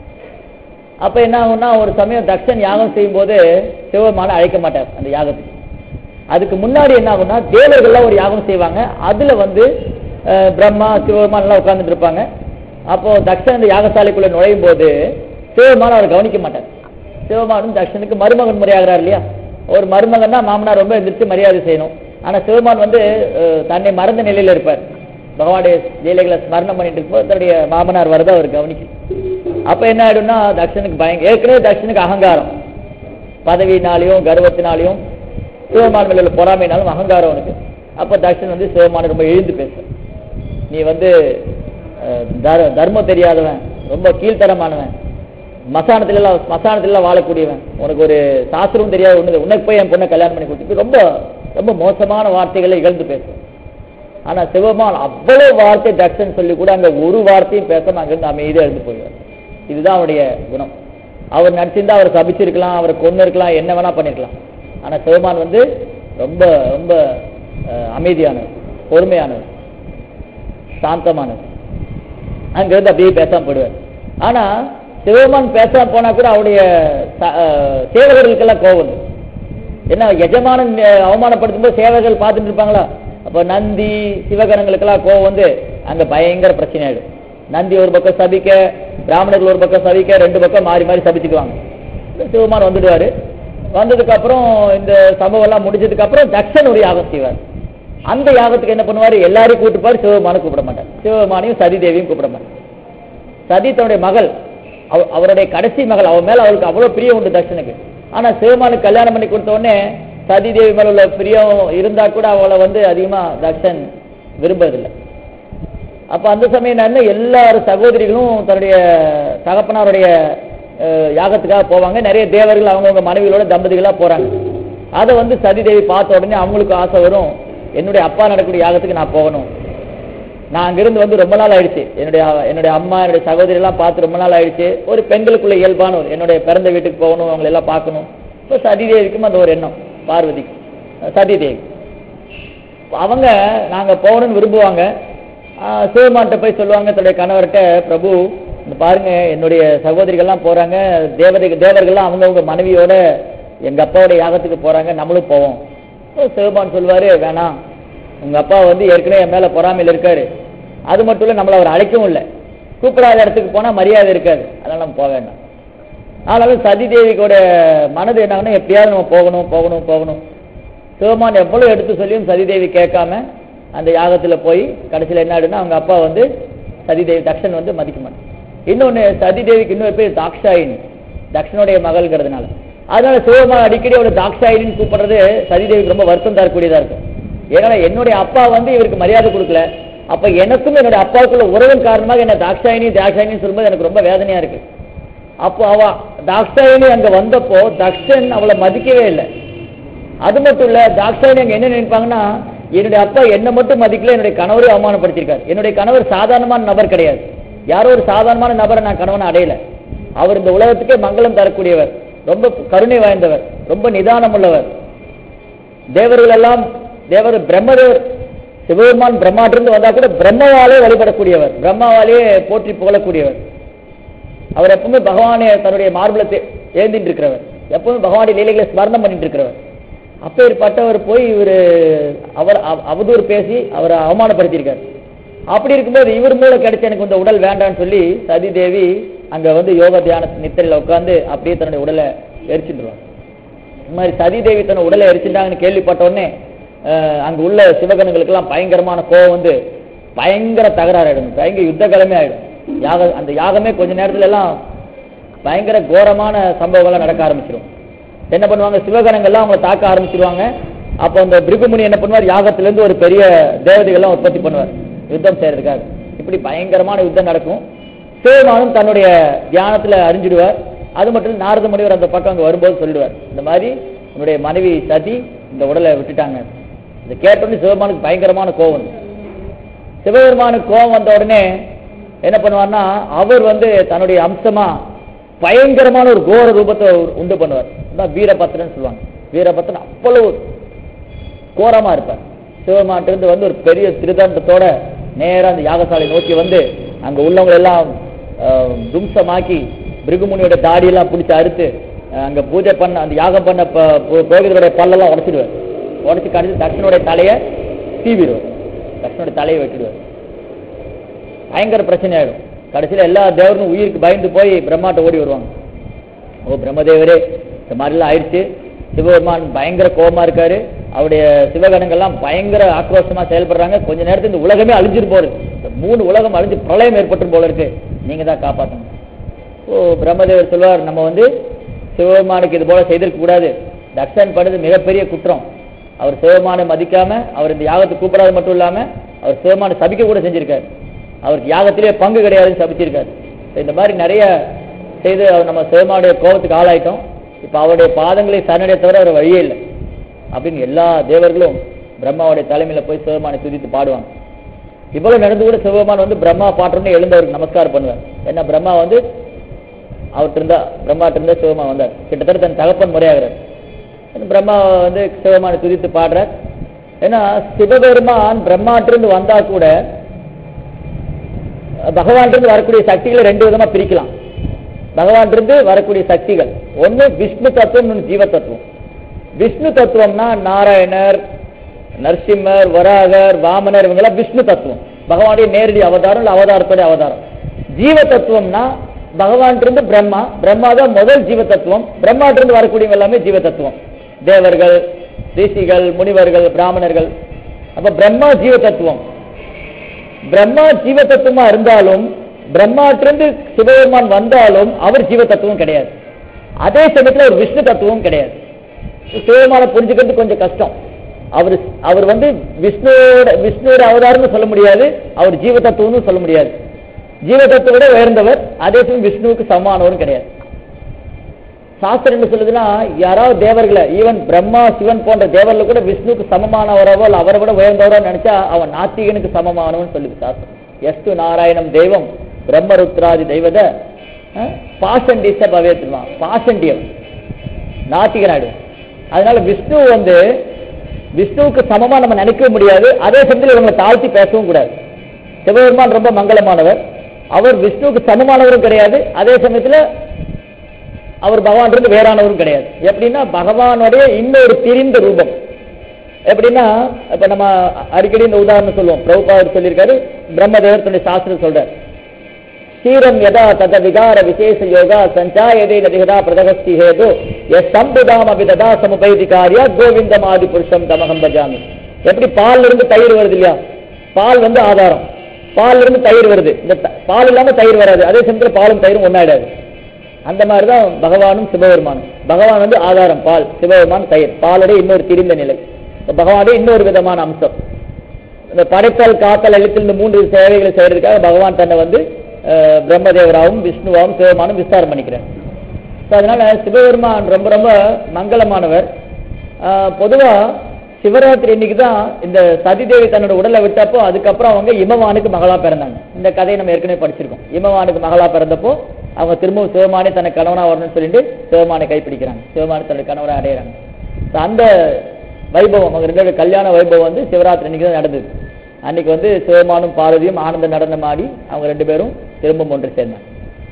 அப்ப என்ன ஆகும்னா ஒரு சமயம் தக்ஷன் யாகம் செய்யும் போது சிவபெருமானை அழைக்க மாட்டார் அந்த யாகத்துக்கு அதுக்கு முன்னாடி என்ன ஆகும்னா தேவர்கள்லாம் ஒரு யாகம் செய்வாங்க அதுல வந்து அஹ், பிரம்மா சிவபெருமான் எல்லாம் உட்கார்ந்துட்டு இருப்பாங்க அப்போ தக்ஷன் அந்த யாகசாலைக்குள்ள நுழையும் போது சிவபெருமான் அவர் கவனிக்க மாட்டார் சிவபெருமானும் தக்ஷனுக்கு மருமகன் முறையாகிறார் இல்லையா ஒரு மருமகன்னா மாமனார் ரொம்ப எந்திரிச்சு மரியாதை செய்யணும் ஆனா சிவபெருமான் வந்து அஹ், தன்னை மறந்த நிலையில இருப்பார் பகவானுடைய லீலைகளை ஸ்மரணம் பண்ணிட்டு இருக்கும்போது தன்னுடைய மாமனார் வரதை அவர் கவனிக்கும் அப்ப என்ன ஆயிடும்னா தக்ஷனுக்கு பயங்க ஏற்கனவே தக்ஷனுக்கு அகங்காரம் பதவியினாலையும் கர்வத்தினாலையும் சிவபெருமான் மேல உள்ள பொறாமைனாலும் அகங்காரம் அவனுக்கு அப்ப தக்ஷன் வந்து சிவபெருமானை ரொம்ப எழுந்து பேச நீ வந்து அஹ், தர்- தர்மம் தெரியாதவன் ரொம்ப கீழ்த்தரமானவன் மசானத்துல எல்லாம் மசானத்துல எல்லாம் வாழக்கூடியவன் உனக்கு ஒரு சாஸ்திரமும் தெரியாது ஒண்ணு உனக்கு போய் என் பொண்ணை கல்யாணம் பண்ணி கொடுத்து ரொம்ப ரொம்ப மோசமான வார்த்தைகளை இகழ்ந்து பேசும் ஆனா சிவபெருமான் அவ்வளவு வார்த்தை தக்ஷன் சொல்லி கூட அங்க ஒரு வார்த்தையும் பேசாம அங்கிருந்து அமைதியா இருந்து போயிடுவார் இதுதான் அவருடைய குணம் அவர் நடிச்சிருந்தா அவரை சபிச்சிருக்கலாம் அவரை கொண்டு இருக்கலாம் என்ன வேணா பண்ணிருக்கலாம் ஆனா சிவபெருமான் வந்து ரொம்ப ரொம்ப அஹ், அமைதியானவர் பொறுமையானவர் சாந்தமானவர் அங்கிருந்து அப்படியே பேசாம போயிடுவார் ஆனா சிவபெருமான் பேசாம போனா கூட அவருடைய ச- அஹ், சேவகர்களுக்கெல்லாம் கோவம் வரும். என்ன எஜமானன் அஹ், அவமானப்படுத்தும் போது சேவகர்கள் பார்த்துட்டு இருப்பாங்களா அப்ப நந்தி சிவகணங்களுக்கெல்லாம் கோவம் வந்து அங்க பயங்கர பிரச்சனை ஆயிடும் நந்தி ஒரு பக்கம் சபிக்க பிராமணர்கள் ஒரு பக்கம் சபிக்க ரெண்டு பக்கம் மாறி மாறி சபிச்சுக்குவாங்க சிவமான் வந்துடுவாரு வந்ததுக்கு அப்புறம் இந்த சம்பவம் எல்லாம் முடிஞ்சதுக்கு அப்புறம் தக்ஷன் ஒரு யாகம் செய்வார் அந்த யாகத்துக்கு என்ன பண்ணுவாரு எல்லாரையும் கூப்பிட்டுப்பாரு சிவபெருமானை கூப்பிட மாட்டார் சிவபெருமானையும் சதி தேவியும் கூப்பிட மாட்டார் சதி தன்னுடைய மகள் அவ- அவருடைய கடைசி மகள் அவ மேல அவளுக்கு அவ்வளவு பிரியம் உண்டு தர்ஷனுக்கு ஆனா சிவமானுக்கு கல்யாணம் பண்ணி கொடுத்த உடனே சதி தேவி மேல உள்ள பிரியம் இருந்தா கூட அவளை வந்து அதிகமா தக்ஷன் விரும்புறதில்லை அப்ப அந்த சமயம் என்ன எல்லாரும் சகோதரிகளும் தன்னுடைய தகப்பனாருடைய அஹ், யாகத்துக்காக போவாங்க நிறைய தேவர்கள் அவங்கவுங்க மனைவிகளோட தம்பதிகளா போறாங்க அதை வந்து சதி தேவி பார்த்த உடனே அவங்களுக்கு ஆசை வரும் என்னுடைய அப்பா நடக்கக்கூடிய யாகத்துக்கு நான் போகணும் நான் அங்கிருந்து வந்து ரொம்ப நாள் ஆயிடுச்சு என்னுடைய என்னுடைய அம்மா என்னுடைய சகோதரி எல்லாம் பார்த்து ரொம்ப நாள் ஆயிடுச்சு ஒரு பெண்களுக்குள்ள இயல்பான ஒரு என்னுடைய பிறந்த வீட்டுக்கு போகணும் அவங்களை எல்லாம் பார்க்கணும் இப்போ சதிதேவிக்கும் அந்த ஒரு எண்ணம் பார்வதிக்கு சதிதேவி அவங்க நாங்க போகணும்னு விரும்புவாங்க ஆஹ் சிவமான்ட்ட போய் சொல்லுவாங்க தன்னுடைய கணவர்கிட்ட பிரபு இந்த பாருங்க என்னுடைய சகோதரிகள்லாம் போறாங்க தேவதை தேவர்கள்லாம் அவங்கவுங்க மனைவியோட எங்க அப்பாவோட யாகத்துக்கு போறாங்க நம்மளும் போவோம் அப்போ சிவபான் சொல்லுவாரு வேணாம் உங்க அப்பா வந்து ஏற்கனவே என் மேல பொறாமையில் இருக்காரு அது மட்டும் இல்ல நம்மள அவர் அழைக்கவும் இல்லை கூப்பிடாத இடத்துக்கு போனா மரியாதை இருக்காது அதனால நம்ம போக வேண்டாம் ஆனாலும் சதி தேவிக்கோட மனது என்னாகனா எப்படியாவது நம்ம போகணும் போகணும் போகணும் சிவபெருமான் எவ்வளவு எடுத்து சொல்லியும் சதிதேவி கேட்காம அந்த யாகத்துல போய் கடைசியில என்ன ஆயிடுன்னா அவங்க அப்பா வந்து சதிதேவி தக்ஷன் வந்து மதிக்க மாட்டான் இன்னொன்னு சதிதேவிக்கு இன்னொரு பேர் தாக்ஷாயினி தக்ஷனுடைய மகள்ங்கிறதுனால அதனால சிவபெருமான் அடிக்கடி அவளை தாக்ஷாயினின்னு கூப்பிடுறது சதிதேவிக்கு ரொம்ப வருத்தம் தரக்கூடியதா இருக்கும் ஏன்னா என்னுடைய அப்பா வந்து இவருக்கு மரியாதை கொடுக்கல அப்ப எனக்கும் என்னுடைய அப்பாவுக்குள்ள உறவின் காரணமாக என்ன தாக்ஷாயினி தாக்ஷாயினி சொல்லும்போது எனக்கு ரொம்ப வேதனையா இருக்கு அப்போ அவ தாக்ஷாயினி அங்க வந்தப்போ தக்ஷன் அவளை மதிக்கவே இல்லை அது மட்டும் இல்ல தாக்ஷாயினி அங்க என்ன நினைப்பாங்கன்னா என்னுடைய அப்பா என்ன மட்டும் மதிக்கல என்னுடைய கணவரை அவமானப்படுத்தியிருக்காரு என்னுடைய கணவர் சாதாரணமான நபர் கிடையாது யாரோ ஒரு சாதாரணமான நபரை நான் கணவனை அடையல அவர் இந்த உலகத்துக்கே மங்களம் தரக்கூடியவர் ரொம்ப கருணை வாய்ந்தவர் ரொம்ப நிதானம் உள்ளவர் தேவர்கள் எல்லாம் தேவர் பிரம்மதேவர் சிவபெருமான் பிரம்மாட்டிருந்து வந்தா கூட பிரம்மவாலே வழிபடக்கூடியவர் பிரம்மாவாலேயே போற்றி புகழக்கூடியவர் அவர் எப்பவுமே பகவானே தன்னுடைய மார்பலத்தை ஏந்திட்டு இருக்கிறவர் எப்பவுமே பகவானுடைய லீலைகளை ஸ்மரணம் பண்ணிட்டு இருக்கிறவர் அப்பேற்பட்டவர் போய் இவர் அவர் அவ- அவதூறு பேசி அவரை அவமானப்படுத்தியிருக்காரு அப்படி இருக்கும்போது இவர் மூலம் கிடைச்ச எனக்கு இந்த உடல் வேண்டாம்னு சொல்லி சதி தேவி அங்க வந்து யோக தியான நித்திரையில உட்கார்ந்து அப்படியே தன்னுடைய உடலை எரிச்சுட்டுருவாங்க இந்த மாதிரி சதி தேவி தன் உடலை எரிச்சுட்டாங்கன்னு கேள்விப்பட்ட உடனே அஹ், அங்க உள்ள சிவகணங்களுக்கெல்லாம் பயங்கரமான கோவம் வந்து பயங்கர தகராறு ஆயிடும் பயங்கர யுத்த கிழமை ஆயிடும் யாக அந்த யாகமே கொஞ்ச நேரத்துல எல்லாம் பயங்கர கோரமான சம்பவங்கள்லாம் நடக்க ஆரம்பிச்சிடும் என்ன பண்ணுவாங்க சிவகணங்கள்லாம் அவங்களை தாக்க ஆரம்பிச்சிருவாங்க அப்போ அந்த பிருகுமுனி என்ன பண்ணுவார் யாகத்திலிருந்து ஒரு பெரிய தேவதைகள்லாம் உற்பத்தி பண்ணுவார் யுத்தம் செய்யறதுக்காக இப்படி பயங்கரமான யுத்தம் நடக்கும் சிவபெருமானும் தன்னுடைய தியானத்துல அறிஞ்சிடுவார் அது மட்டும் இல்ல, நாரத முனிவர் அந்த பக்கம் அங்க வரும்போது சொல்லிடுவார் இந்த மாதிரி உன்னுடைய மனைவி சதி இந்த உடலை விட்டுட்டாங்க இதை கேட்டோடனே சிவபெருமானுக்கு பயங்கரமான கோவம் வந்து சிவபெருமானுக்கு கோபம் வந்த உடனே என்ன பண்ணுவார்னா அவர் வந்து தன்னுடைய அம்சமா பயங்கரமான ஒரு கோர ரூபத்தை அவர் உண்டு பண்ணுவார் அதான் வீரபத்ரன் சொல்லுவாங்க வீரபத்ரன் அவ்வளவு கோரமா இருப்பார் சிவபெருமான்ட்டு வந்து ஒரு பெரிய திருதண்டத்தோட நேரா அந்த யாகசாலை நோக்கி வந்து அங்க உள்ளவங்களை எல்லாம் அஹ், தும்சமாக்கி பிருகுமுனியோட தாடியெல்லாம் பிடிச்சி அறுத்து அஹ், அங்க பூஜை பண்ண அந்த யாகம் பண்ண ப- பு- புரோகிதருடைய பல்லெல்லாம் உடைச்சிடுவார் உடைச்சு கடைசி தட்சனுடைய தலையை சீவிடுவார் தட்சனுடைய தலையை வெட்டிடுவார் பயங்கர பிரச்சனை ஆயிடும் கடைசியில எல்லா தேவரும் உயிருக்கு பயந்து போய் பிரம்மாட்ட ஓடி வருவாங்க ஓ பிரம்மதேவரே இந்த மாதிரிலாம் ஆயிடுச்சு சிவபெருமான் பயங்கர கோபமா இருக்காரு அவருடைய சிவகணங்கள்லாம் பயங்கர ஆக்ரோஷமா செயல்படுறாங்க கொஞ்ச நேரத்துல இந்த உலகமே அழிஞ்சிட்டு போகுது இந்த மூணு உலகம் அழிஞ்சு பிரளயம் ஏற்பட்டு போல இருக்கு நீங்க தான் காப்பாத்தணும் ஓ பிரம்மதேவர் சொல்வார் நம்ம வந்து சிவபெருமானுக்கு இது போல செய்திருக்க கூடாது தக்ஷன் பண்ணது மிகப்பெரிய குற்றம் அவர் சிவபெருமானை மதிக்காம அவர் இந்த யாகத்தை கூப்பிடாது மட்டும் இல்லாம அவர் சிவபெருமானை சபிக்க கூட செஞ்சிருக்காரு அவருக்கு யாகத்திலே பங்கு கிடையாதுன்னு சபிச்சிருக்காரு இந்த மாதிரி நிறைய செய்து அவர் நம்ம சிவபெருமானுடைய கோபத்துக்கு ஆளாயிட்டோம் இப்ப அவருடைய பாதங்களை சரணடைய தவிர அவர் வழியே இல்லை அப்படின்னு எல்லா தேவர்களும் பிரம்மாவுடைய தலைமையில போய் சிவபெருமானை துதித்து பாடுவாங்க இவ்வளவு நடந்து கூட சிவபெருமான் வந்து பிரம்மா பாட்டுன்னு எழுந்தவருக்கு நமஸ்காரம் பண்ணுவார் ஏன்னா பிரம்மா வந்து அவர்கிட்ட இருந்தா பிரம்மாட்ட இருந்தா சிவபெருமான் வந்தார் கிட்டத்தட்ட தன் தகப்பன் முறையாகிறார் பிரம்மா வந்து சிவபெருமானை துதித்து பாடுறார் ஏன்னா சிவபெருமான் பிரம்மாட்டிருந்து வந்தா கூட பகவான்கிட்ட வரக்கூடிய சக்திகளை ரெண்டு விதமா பிரிக்கலாம் பகவான்கிட்ட வரக்கூடிய சக்திகள் ஒண்ணு விஷ்ணு தத்துவம் இன்னொன்னு ஜீவ தத்துவம் விஷ்ணு தத்துவம்னா நாராயணர் நரசிம்மர் வராகர் வாமனர் இவங்கெல்லாம் விஷ்ணு தத்துவம் பகவானுடைய நேரடி அவதாரம் இல்ல அவதாரத்தோட அவதாரம் ஜீவ தத்துவம்னா பகவான்கிட்ட பிரம்மா பிரம்மா தான் முதல் ஜீவ தத்துவம் பிரம்மாட்டிருந்து வரக்கூடியவங்க எல்லாமே ஜீவ தத்துவம் தேவர்கள் ரிஷிகள் முனிவர்கள் பிராமணர்கள் அப்ப பிரம்மா ஜீவ தத்துவம் பிரம்மா ஜீவ தத்துவமா இருந்தாலும் பிரம்மாட்டிருந்து சிவபெருமான் வந்தாலும் அவர் ஜீவ தத்துவம் கிடையாது அதே சமயத்துல ஒரு விஷ்ணு தத்துவம் கிடையாது சிவபெருமானை புரிஞ்சுக்கிறது கொஞ்சம் கஷ்டம் அவர் அவர் வந்து விஷ்ணுவோட விஷ்ணுவோட அவதாரம்னு சொல்ல முடியாது அவர் ஜீவ தத்துவம்னு சொல்ல முடியாது ஜீவ தத்துவோட உயர்ந்தவர் அதே சமயம் விஷ்ணுவுக்கு சமானவரும் கிடையாது சாஸ்திரம் என்ன சொல்லுதுன்னா யாராவது தேவர்களை ஈவன் பிரம்மா சிவன் போன்ற தேவர்கள் கூட விஷ்ணுக்கு சமமானவரவோ இல்ல அவரை விட உயர்ந்தவரோ நினைச்சா அவன் நாத்திகனுக்கு சமமானவன் சொல்லுது சாஸ்திரம் எஸ்து நாராயணம் தெய்வம் பிரம்மருத்ராதி தெய்வத பாசண்டிச பவேத்துமா பாசண்டியம் நாத்திகனாடு அதனால விஷ்ணு வந்து விஷ்ணுவுக்கு சமமா நம்ம நினைக்கவும் முடியாது அதே சமயத்தில் இவங்களை தாழ்த்தி பேசவும் கூடாது சிவபெருமான் ரொம்ப மங்களமானவர் அவர் விஷ்ணுவுக்கு சமமானவரும் கிடையாது அதே சமயத்துல அவர் பகவான் இருந்து வேறானவரும் கிடையாது எப்படின்னா பகவானுடைய இன்னொரு பிரிந்த ரூபம் எப்படின்னா இப்ப நம்ம அடிக்கடி இந்த உதாரணம் சொல்லுவோம் பிரபுபாதர் சொல்லியிருக்காரு பிரம்மதேவர் தன்னுடைய சாஸ்திரம் சொல்றார் க்ஷீரம் யதா தத விகார விசேஷ யோகா சஞ்சாயதே நதிகதா பிரதகஸ்தி ஹேது எஸ் சம்புதாம் அபிததா சமுபைதி காரியா கோவிந்தமாதி புருஷம் தமகம் பஜாமி எப்படி பால்ல இருந்து தயிர் வருது இல்லையா பால் வந்து ஆதாரம் பால்ல இருந்து தயிர் வருது இந்த த- பால் இல்லாம தயிர் வராது அதே சமயத்துல பாலும் தயிரும் ஒன்னாயிடாது அந்த மாதிரி தான் பகவானும் சிவபெருமானும் பகவான் வந்து ஆதாரம் பால் சிவபெருமான் தயிர் பாலுடைய இன்னொரு திரிந்த நிலை இப்ப பகவானுடைய இன்னொரு விதமான அம்சம் இந்த படைத்தல் காத்தல் எழுத்தில் இந்த மூன்று சேவைகளை செய்யறதுக்காக பகவான் தன்னை வந்து அஹ், பிரம்மதேவராவும் விஷ்ணுவாவும் சிவபெருமானும் விஸ்தாரம் பண்ணிக்கிறார் ஸோ அதனால சிவபெருமான் ரொம்ப ரொம்ப மங்களமானவர் ஆஹ், பொதுவா சிவராத்திரி இன்னைக்கு தான் இந்த சதிதேவி தன்னோட உடலை விட்டப்போ அதுக்கப்புறம் அவங்க இமவானுக்கு மகளா பிறந்தாங்க இந்த கதையை நம்ம ஏற்கனவே படிச்சிருக்கோம் இமவானுக்கு மகளா பிறந்தப்போ அவங்க திரும்பவும் சிவமானே தனக்கு கணவனா வரணும்னு சொல்லிட்டு சிவமானை கைப்பிடிக்கிறாங்க சிவமானை தன்னோட கணவரை அடையிறாங்க So, அந்த வைபவம் அவங்க ரெண்டு பேரும் கல்யாண வைபவம் வந்து சிவராத்திரி அன்னைக்கு தான் நடந்தது அன்னைக்கு வந்து சிவமானும் பார்வதியும் ஆனந்த நடனம் ஆடி அவங்க ரெண்டு பேரும் திரும்பவும் ஒன்று சேர்ந்தாங்க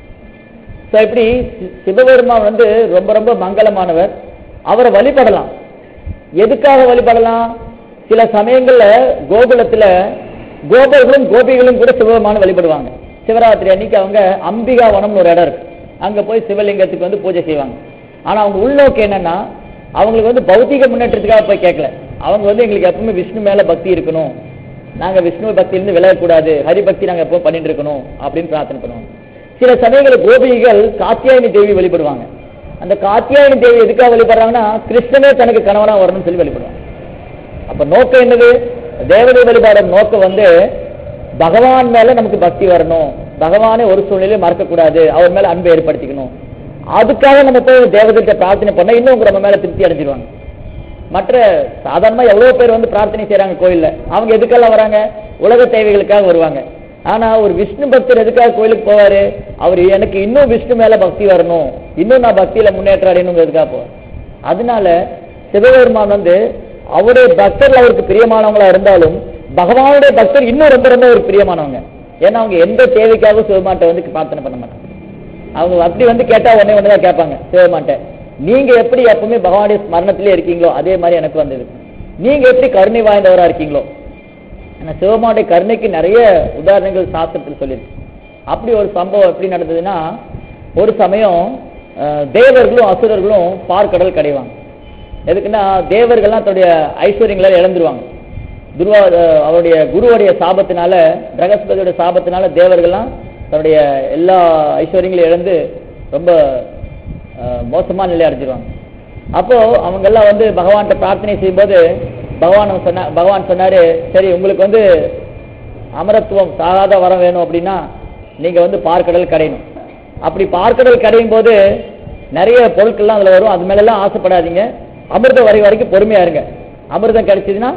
ஸோ இப்படி சி- சிவபெருமான் வந்து ரொம்ப ரொம்ப மங்களமானவர் அவரை வழிபடலாம் எதுக்காக வழிபடலாம் சில சமயங்கள்ல கோகுலத்துல கோபர்களும் கோபிகளும் கூட சிவபெருமான வழிபடுவாங்க சிவராத்திரி அன்னைக்கு அவங்க அம்பிகா வனம்னு ஒரு இடம் இருக்கு அங்க போய் சிவலிங்கத்துக்கு வந்து பூஜை செய்வாங்க ஆனா அவங்க உள்நோக்கு என்னன்னா அவங்களுக்கு வந்து பௌத்திக முன்னேற்றத்துக்காக போய் கேட்கல அவங்க வந்து எங்களுக்கு எப்பவுமே விஷ்ணு மேல பக்தி இருக்கணும் நாங்க விஷ்ணு பக்தியிலிருந்து விலகக்கூடாது ஹரி பக்தி நாங்க எப்பவும் பண்ணிட்டு இருக்கணும் அப்படின்னு பிரார்த்தனை பண்ணுவாங்க சில சமயங்களில் கோபிகள் காத்தியாயனி தேவி வழிபடுவாங்க அந்த காத்தியாயனி தேவி எதுக்காக வழிபடுறாங்கன்னா கிருஷ்ணனே தனக்கு கணவனா வரணும்னு சொல்லி வழிபடுவாங்க அப்ப நோக்கம் என்னது தேவதை வழிபாடும் நோக்கம் வந்து பகவான் மேல நமக்கு பக்தி வரணும் பகவானை ஒரு சூழ்நிலையில மறக்கக்கூடாது அவர் மேல அன்பை ஏற்படுத்திக்கணும் அதுக்காக நம்ம போய் தேவதைகிட்ட பிரார்த்தனை பண்ணா இன்னும் உங்க நம்ம மேல திருப்தி அடைஞ்சிருவாங்க மற்ற சாதாரணமா எவ்வளவு பேர் வந்து பிரார்த்தனை செய்றாங்க கோயில்ல அவங்க எதுக்கெல்லாம் வராங்க உலக தேவைகளுக்காக வருவாங்க ஆனா ஒரு விஷ்ணு பக்தர் எதுக்காக கோயிலுக்கு போவாரு அவர் எனக்கு இன்னும் விஷ்ணு மேல பக்தி வரணும் இன்னும் நான் பக்தியில முன்னேற்றம் அடையணுங்கிறதுக்காக போவார் அதனால சிவபெருமான் வந்து அவருடைய பக்தர்கள் அவருக்கு பிரியமானவங்களா இருந்தாலும் பகவானுடைய பக்தர் இன்னும் ரொம்ப ரொம்ப ஒரு பிரியமானவங்க ஏன்னா அவங்க எந்த தேவைக்காகவும் சிவமாட்ட வந்து பிரார்த்தனை பண்ண மாட்டாங்க அவங்க அப்படி வந்து கேட்டா உடனே ஒன்று தான் கேட்பாங்க சிவமாட்ட நீங்க எப்படி எப்பவுமே பகவானுடைய ஸ்மரணத்திலே இருக்கீங்களோ அதே மாதிரி எனக்கு வந்தது நீங்க எப்படி கருணை வாய்ந்தவரா இருக்கீங்களோ ஆனா சிவமாவுடைய கருணைக்கு நிறைய உதாரணங்கள் சாஸ்திரத்தில் சொல்லியிருக்கு அப்படி ஒரு சம்பவம் எப்படி நடந்ததுன்னா ஒரு சமயம் அஹ், தேவர்களும் அசுரர்களும் பார்க்கடல் கடைவாங்க எதுக்குன்னா தேவர்கள்லாம் தன்னுடைய ஐஸ்வர்யங்களை இழந்துருவாங்க துருவா அஹ், அவருடைய குருவுடைய சாபத்தினால பிரகஸ்பதியோட சாபத்தினால தேவர்கள்லாம் தன்னுடைய எல்லா ஐஸ்வர்யங்களையும் இழந்து ரொம்ப அஹ், மோசமான நிலை அடைஞ்சிருவாங்க அப்போ அவங்க எல்லாம் வந்து பகவான்கிட்ட பிரார்த்தனை செய்யும்போது பகவான் சொன்ன பகவான் சொன்னாரு சரி உங்களுக்கு வந்து அமரத்துவம் சாகாத வரம் வேணும் அப்படின்னா நீங்க வந்து பார்க்கடல் கடையணும் அப்படி பார்க்கடல் கடையும் போது நிறைய பொருட்கள்லாம் அதுல வரும் அது மேல எல்லாம் ஆசைப்படாதீங்க அமிர்தம் வரை வரைக்கும் பொறுமையா இருங்க அமிர்தம் கிடைச்சதுன்னா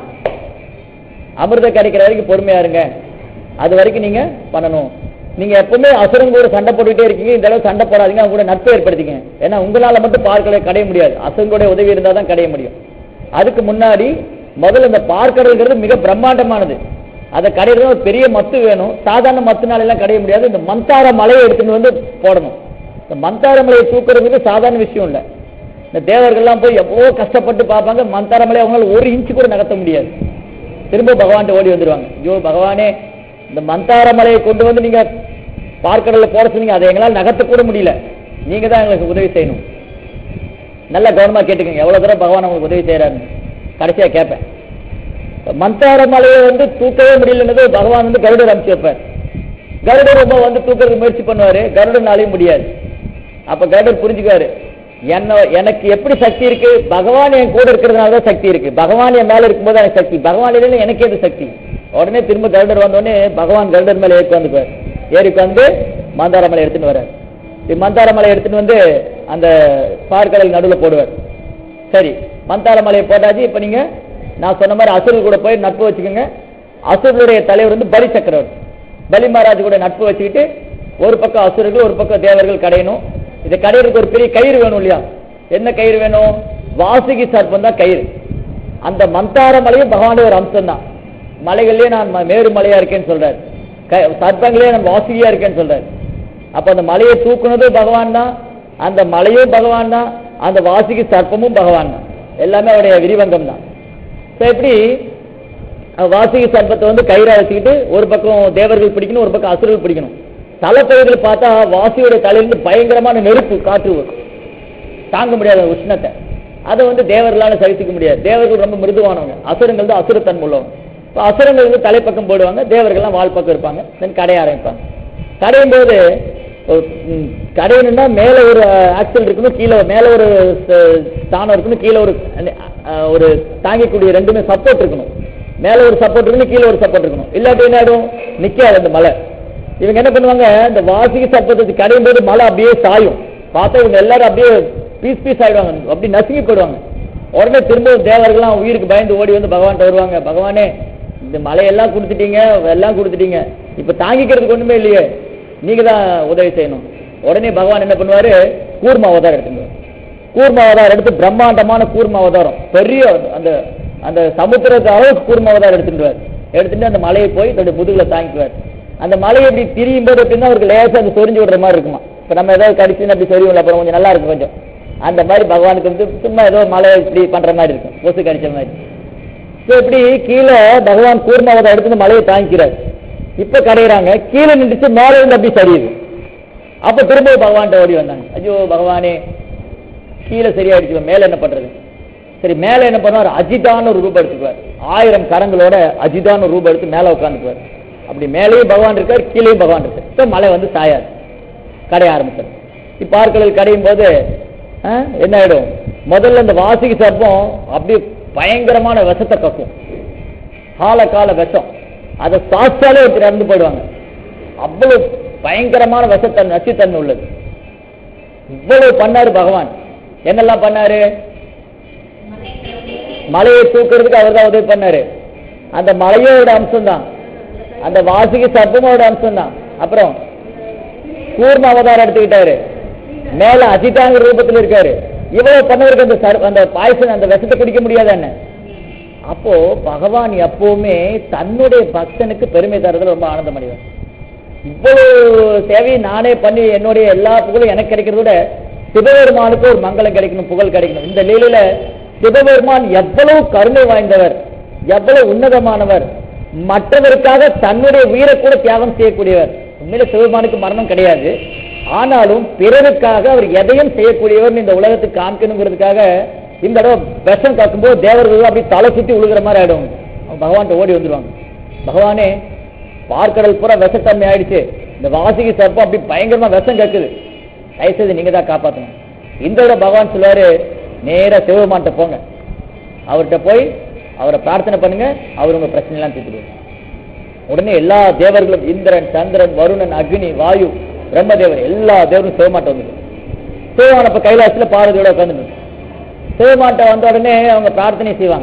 அமிர்தம் கிடைக்கிற வரைக்கும் பொறுமையா இருங்க அது வரைக்கும் நீங்க பண்ணணும் நீங்க எப்பவுமே அசுரங்க கூட சண்டை போட்டுக்கிட்டே இருக்கீங்க இந்த அளவு சண்டை போடாதீங்க அவங்க கூட நட்பு ஏற்படுத்திக்கங்க ஏன்னா உங்களால மட்டும் பார்க்கடலை கடைய முடியாது அசுரங்களுடைய உதவி இருந்தா தான் கடைய முடியும் அதுக்கு முன்னாடி முதல்ல இந்த பார்க்கடல்ங்கிறது மிக பிரம்மாண்டமானது அதை கடையிறது ஒரு பெரிய மத்து வேணும் சாதாரண மத்துனால எல்லாம் கடைய முடியாது இந்த மந்தார மலையை எடுத்துட்டு வந்து போடணும் இந்த மந்தார மலையை தூக்குறதுக்கு சாதாரண விஷயம் இல்லை இந்த தேவர்கள்லாம் போய் எவ்வளோ கஷ்டப்பட்டு பார்ப்பாங்க மந்தார மலையை அவங்களால ஒரு இன்ச்சு கூட நகர்த்த முடியாது திரும்ப பகவான்கிட்ட ஓடி வந்துருவாங்க ஐயோ பகவானே இந்த மந்தார மலையை கொண்டு வந்து நீங்க பார்க்கடல்ல போட சொன்னீங்க அதை எங்களால் நகர்த்த கூட முடியல நீங்க தான் எங்களுக்கு உதவி செய்யணும் நல்லா கவனமா கேட்டுக்கங்க எவ்வளவு தூரம் பகவான் உங்களுக்கு உதவி செய்யறாருன்னு கடைசியா கேட்பேன் மந்தார மலையை வந்து தூக்கவே முடியலன்னது பகவான் வந்து கருடர் அனுப்பிச்சு வைப்பார் கருடர் ரொம்ப வந்து தூக்கிறதுக்கு முயற்சி பண்ணுவாரு கருடனாலையும் முடியாது அப்ப கருடர் புரிஞ்சுக்குவாரு என்ன எனக்கு எப்படி சக்தி இருக்கு பகவான் என் கூட இருக்கிறதுனால தான் சக்தி இருக்கு பகவான் என் மேல இருக்கும்போது எனக்கு சக்தி பகவான் இல்லைன்னா எனக்கு எது சக்தி உடனே திரும்ப கருடர் வந்தோடனே பகவான் கருடர் மேல ஏறி உட்காந்துக்குவார் ஏறி உட்காந்து மந்தார மலை எடுத்துன்னு வர்றார் இப்படி மந்தார மலை எடுத்துன்னு வந்து அந்த பார்க்கடல் நடுவுல போடுவார் சரி மந்தார மலையை போட்டாச்சு இப்ப நீங்க நான் சொன்ன மாதிரி அசுரல் கூட போய் நட்பு வச்சுக்கோங்க அசுரனுடைய தலைவர் வந்து பலி சக்கரவர்த்தி பலி மகாராஜ் கூட நட்பு வச்சுக்கிட்டு ஒரு பக்கம் அசுரர்கள் ஒரு பக்கம் தேவர்கள் கடையணும் இது கடையிறதுக்கு ஒரு பெரிய கயிறு வேணும் இல்லையா என்ன கயிறு வேணும் வாசுகி சர்ப்பம் தான் கயிறு அந்த மந்தார மலையும் பகவானுடைய ஒரு அம்சம் தான் மலைகள்லயே நான் ம- மேரு மலையா இருக்கேன்னு சொல்றாரு க- சர்ப்பங்களே நான் வாசுகியா இருக்கேன்னு சொல்றாரு அப்ப அந்த மலையை தூக்குனதும் பகவான் தான் அந்த மலையும் பகவான் தான் அந்த வாசுகி சர்ப்பமும் பகவான் தான் எல்லாமே அவருடைய விரிவங்கம் தான் ஸோ எப்படி அஹ், வாசுகி சர்ப்பத்தை வந்து கயிறா வச்சுக்கிட்டு ஒரு பக்கம் தேவர்கள் பிடிக்கணும் ஒரு பக்கம் அசுரர்கள் பிடிக்கணும் தலைப்பகுதியில் பார்த்தா வாசியோட தலையிலிருந்து பயங்கரமான நெருப்பு காற்று வரும் தாங்க முடியாத உஷ்ணத்தை அதை வந்து தேவர்களால சகித்துக்க முடியாது தேவர்கள் ரொம்ப மிருதுவானவங்க அசுரங்கள் தான் அசுரத்தன்மை உள்ளவங்க இப்போ அசுரங்கள் வந்து தலைப்பக்கம் போடுவாங்க தேவர்கள்லாம் வால் பக்கம் இருப்பாங்க தென் கடைய ஆரம்பிப்பாங்க கடையும் போது ஒரு, ம், கடையணும்னா மேல ஒரு ஆக்சல் இருக்கணும் கீழே மேல ஒரு ச- ஸ்தானம் இருக்கணும் கீழே ஒரு அஹ், ஒரு தாங்கிக்கூடிய ரெண்டுமே சப்போர்ட் இருக்கணும் மேல ஒரு சப்போர்ட் இருக்கணும் கீழே ஒரு சப்போர்ட் இருக்கணும் இல்லாட்டி என்ன ஆயிடும் நிக்காது அந்த மலை இவங்க என்ன பண்ணுவாங்க இந்த வாசிக்கு சப்போர்ட் கடையும் போது மலை அப்படியே சாயும் பார்த்தா இவங்க எல்லாரும் அப்படியே பீஸ் பீஸ் ஆயிடுவாங்க அப்படி நசுங்கி போயிடுவாங்க உடனே திரும்ப தேவர்கள்லாம் உயிருக்கு பயந்து ஓடி வந்து பகவான்கிட்ட வருவாங்க பகவானே இந்த மலையெல்லாம் கொடுத்துட்டீங்க எல்லாம் கொடுத்துட்டீங்க இப்ப தாங்கிக்கிறதுக்கு ஒண்ணுமே இல்லையே நீங்க தான் உதவி செய்யணும் உடனே பகவான் என்ன பண்ணுவாரு கூர்ம அவதாரம் எடுத்துக்குவார் கூர்ம அவதாரம் எடுத்து பிரம்மாண்டமான கூர்ம அவதாரம் பெரிய அந்த அந்த சமுத்திரத்து அளவுக்கு கூர்ம அவதாரம் எடுத்துட்டுவார் எடுத்துட்டு அந்த மலையை போய் தன்னுடைய முதுகுல தாங்கிக்குவார் அந்த மலையை இப்படி திரியும் போது எப்படின்னா அவருக்கு லேசா அது சொரிஞ்சு விடுற மாதிரி இருக்குமா இப்ப நம்ம ஏதாவது கடிச்சுன்னு அப்படி சொரியும்ல அப்புறம் கொஞ்சம் நல்லா இருக்கும் கொஞ்சம் அந்த மாதிரி பகவானுக்கு வந்து சும்மா ஏதோ மலை இப்படி பண்ற மாதிரி இருக்கும் கொசு கடிச்ச மாதிரி ஸோ இப்படி கீழே பகவான் கூர்மாவதை எடுத்து இந்த மலையை தாங்கிக்கிறார் இப்ப கடையிறாங்க கீழே நின்றுச்சு மேலே இருந்து அப்படி சரியுது அப்ப திரும்ப பகவான்கிட்ட ஓடி வந்தாங்க ஐயோ பகவானே கீழே சரியாயிடுச்சு மேல என்ன பண்றது சரி மேல என்ன பண்ணுவார் அஜிதான்னு ஒரு ரூபம் எடுத்துக்குவார் ஆயிரம் கரங்களோட அஜிதான்னு ஒரு ரூபம் எடுத்து மேல உட்காந்துக்குவார் அப்படி மேலேயும் பகவான் இருக்கார் கீழேயும் பகவான் இருக்கார் இப்போ மலை வந்து சாயாது கடைய ஆரம்பிச்சது இப்ப ஆட்களில் கடையும் போது ஆ, என்ன ஆயிடும் முதல்ல இந்த வாசிக்கு சர்ப்பம் அப்படியே பயங்கரமான விஷத்தை கக்கும் கால கால விஷம் அதை சாப்பிட்டாலே ஒருத்தர் இறந்து போயிடுவாங்க அவ்வளவு பயங்கரமான விஷத்தன்மை நச்சுத்தன்மை உள்ளது இவ்வளவு பண்ணாரு பகவான் என்னெல்லாம் பண்ணாரு மலையை தூக்குறதுக்கு அவர் தான் உதவி பண்ணாரு அந்த மலையோட அம்சம் தான் அந்த வாசிக்கு சர்ப்பமோட அம்சம் தான் அப்புறம் கூர்ம அவதாரம் எடுத்துக்கிட்டாரு மேல அஜிதாங்கிற ரூபத்துல இருக்காரு இவ்வளவு பண்ணவருக்கு அந்த சர் அந்த பாயசம் அந்த விஷத்தை குடிக்க முடியாதா என்ன அப்போ பகவான் எப்பவுமே தன்னுடைய பக்தனுக்கு பெருமை தரதுல ரொம்ப ஆனந்தம் அடைவார் இவ்வளவு சேவையை நானே பண்ணி என்னுடைய எல்லா புகழும் எனக்கு கிடைக்கிறத விட சிவபெருமானுக்கு ஒரு மங்களம் கிடைக்கணும் புகழ் கிடைக்கணும் இந்த லீலையில சிவபெருமான் எவ்வளவு கருணை வாய்ந்தவர் எவ்வளவு உன்னதமானவர் மற்றவருக்காக தன்னுடைய உயிரை கூட தியாகம் செய்யக்கூடியவர் உண்மையில சிவபெருமானுக்கு மரணம் கிடையாது ஆனாலும் பிறருக்காக அவர் எதையும் செய்யக்கூடியவர் இந்த உலகத்துக்கு காமிக்கணுங்கிறதுக்காக இந்த தடவை விஷம் காக்கும்போது தேவர்கள் அப்படி தலை சுத்தி விழுகிற மாதிரி ஆயிடும் அவங்க பகவான்கிட்ட ஓடி வந்துருவாங்க பகவானே பார்க்கடல் பூரா விஷத்தன்மை ஆயிடுச்சு இந்த வாசிக்கு சர்ப்பம் அப்படி பயங்கரமா விஷம் கேட்குது தயவுசெய்து நீங்க தான் காப்பாத்தணும் இந்த விட பகவான் சொல்லுவாரு நேரா சிவபெருமான்கிட்ட போங்க அவர்கிட்ட போய் அவரை பிரார்த்தனை பண்ணுங்க அவர் உங்க பிரச்சனை எல்லாம் தீர்த்துடுவார் உடனே எல்லா தேவர்களும் இந்திரன் சந்திரன் வருணன் அக்னி வாயு பிரம்மதேவர் எல்லா தேவரும் சிவமாட்ட வந்துடும் சிவமான் அப்ப கைலாசத்துல பார்வதியோட உட்காந்துட்டு சிவமாட்ட வந்த உடனே அவங்க பிரார்த்தனை செய்வாங்க